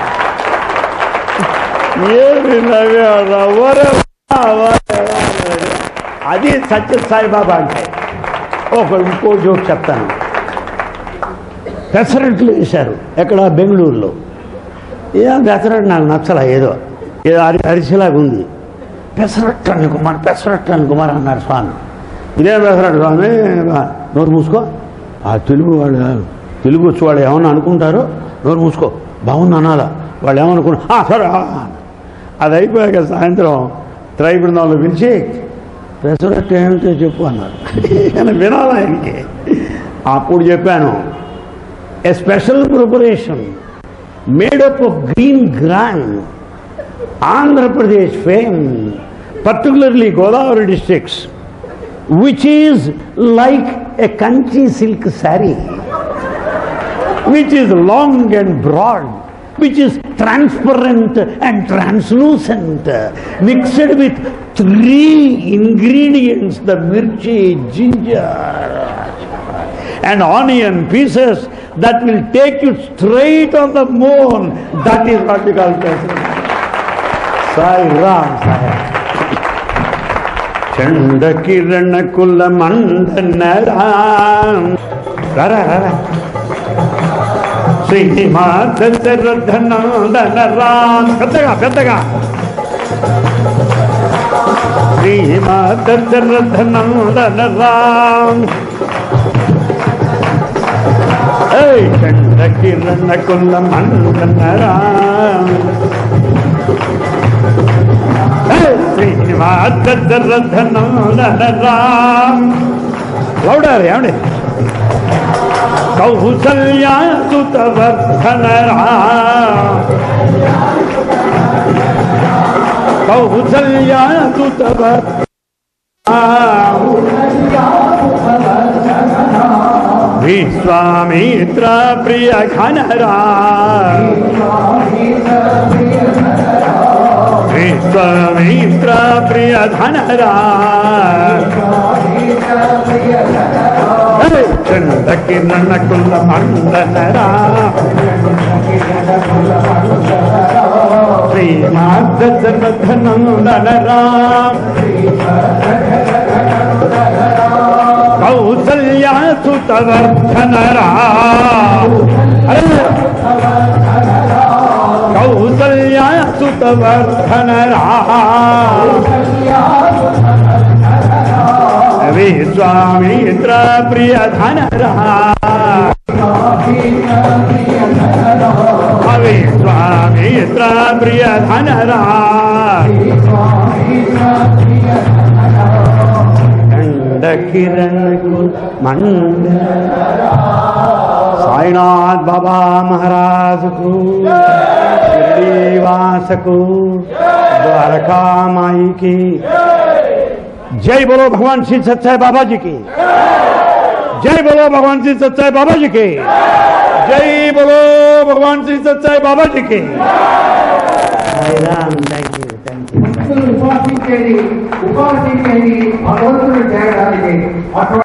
ఏమి నవ్వారా? ఒరే వా, ఒరే వా, ఒరే. అది సత్య సాయిబాబా అంటే ఒక ఇంకో జోక్ చెప్తాను పెసరట్లు వేశారు ఎక్కడ బెంగళూరులో ఏ పెసరట్టు నాకు నచ్చలా ఏదో ఏదో అరి అరిసిలాగా ఉంది పెసరట్టు అని కుమార్ పెసరట్టు అని కుమార్ అన్నారు స్వామి ఇదే పెసరట్టు స్వామి నోరు మూసుకో ఆ తెలుగు వాళ్ళు తెలుగు వచ్చి వాళ్ళు ఏమన్నా అనుకుంటారో నోరు మూసుకో బాగుంది అనాలా వాళ్ళు ఏమనుకున్నా "ఆ, సరే ఆ." అది అయిపోయాక సాయంత్రం త్రై బృందంలో పిలిచి పెసరట్టు ఏమిటో చెప్పు అన్నారు ఆయన వినాలా ఆయనకి అప్పుడు చెప్పాను a special preparation made up of green gram Andhra Pradesh fame particularly Godavari districts which is like a Kanchi silk sari which is long and broad, which is transparent and translucent, mixed with three ingredients the mirchi, ginger, and onion pieces that will take you straight on the moon. That is what we call pesach. Sai Ram Sai. చండ కిరణ కుల మందన రామ్ రా రా రా శ్రీమాత శరధనందన రామ్ పెద్దగా పెద్దగా శ్రీమాత శరధనందన రామ్ ఏయ్ చండ కిరణ కుల మందన రామ్ ఏయ్ శ్రీమాత శరధనందన రామ్ లౌడారు ఏమండి కౌసల్యా సుతవర్ధనరా కౌసల్యా సుతవర్ విశ్వామిత్ర ప్రియ ఘనరా విశ్వామిత్ర ప్రియ ధనరా చందకి నన్నకుల మందనరా శ్రీమాత సర్వధనందనరా కౌసల్యా సుతవర్ధనరా కౌసల్యా సుతవర్ధనరా విశ్వామిత్ర ప్రియ ధనరా విశ్వామిత్ర ప్రియ ధనరా కండ కిరణకు మండ సాయినాథ్ బాబా మహారాజుకు శ్రీవాసకు ద్వారకామాయికి जय बोलो भगवान श्री सच्चाई बाबा जी की जय बोलो भगवान श्री सच्चाई बाबा जी की जय बोलो भगवान श्री सच्चाई बाबा जी की जय Ram thank you thank you భక్తులు ఉపాసించేది ఉపాసించేది భగవంతుడు చేయడానికి అటువంటి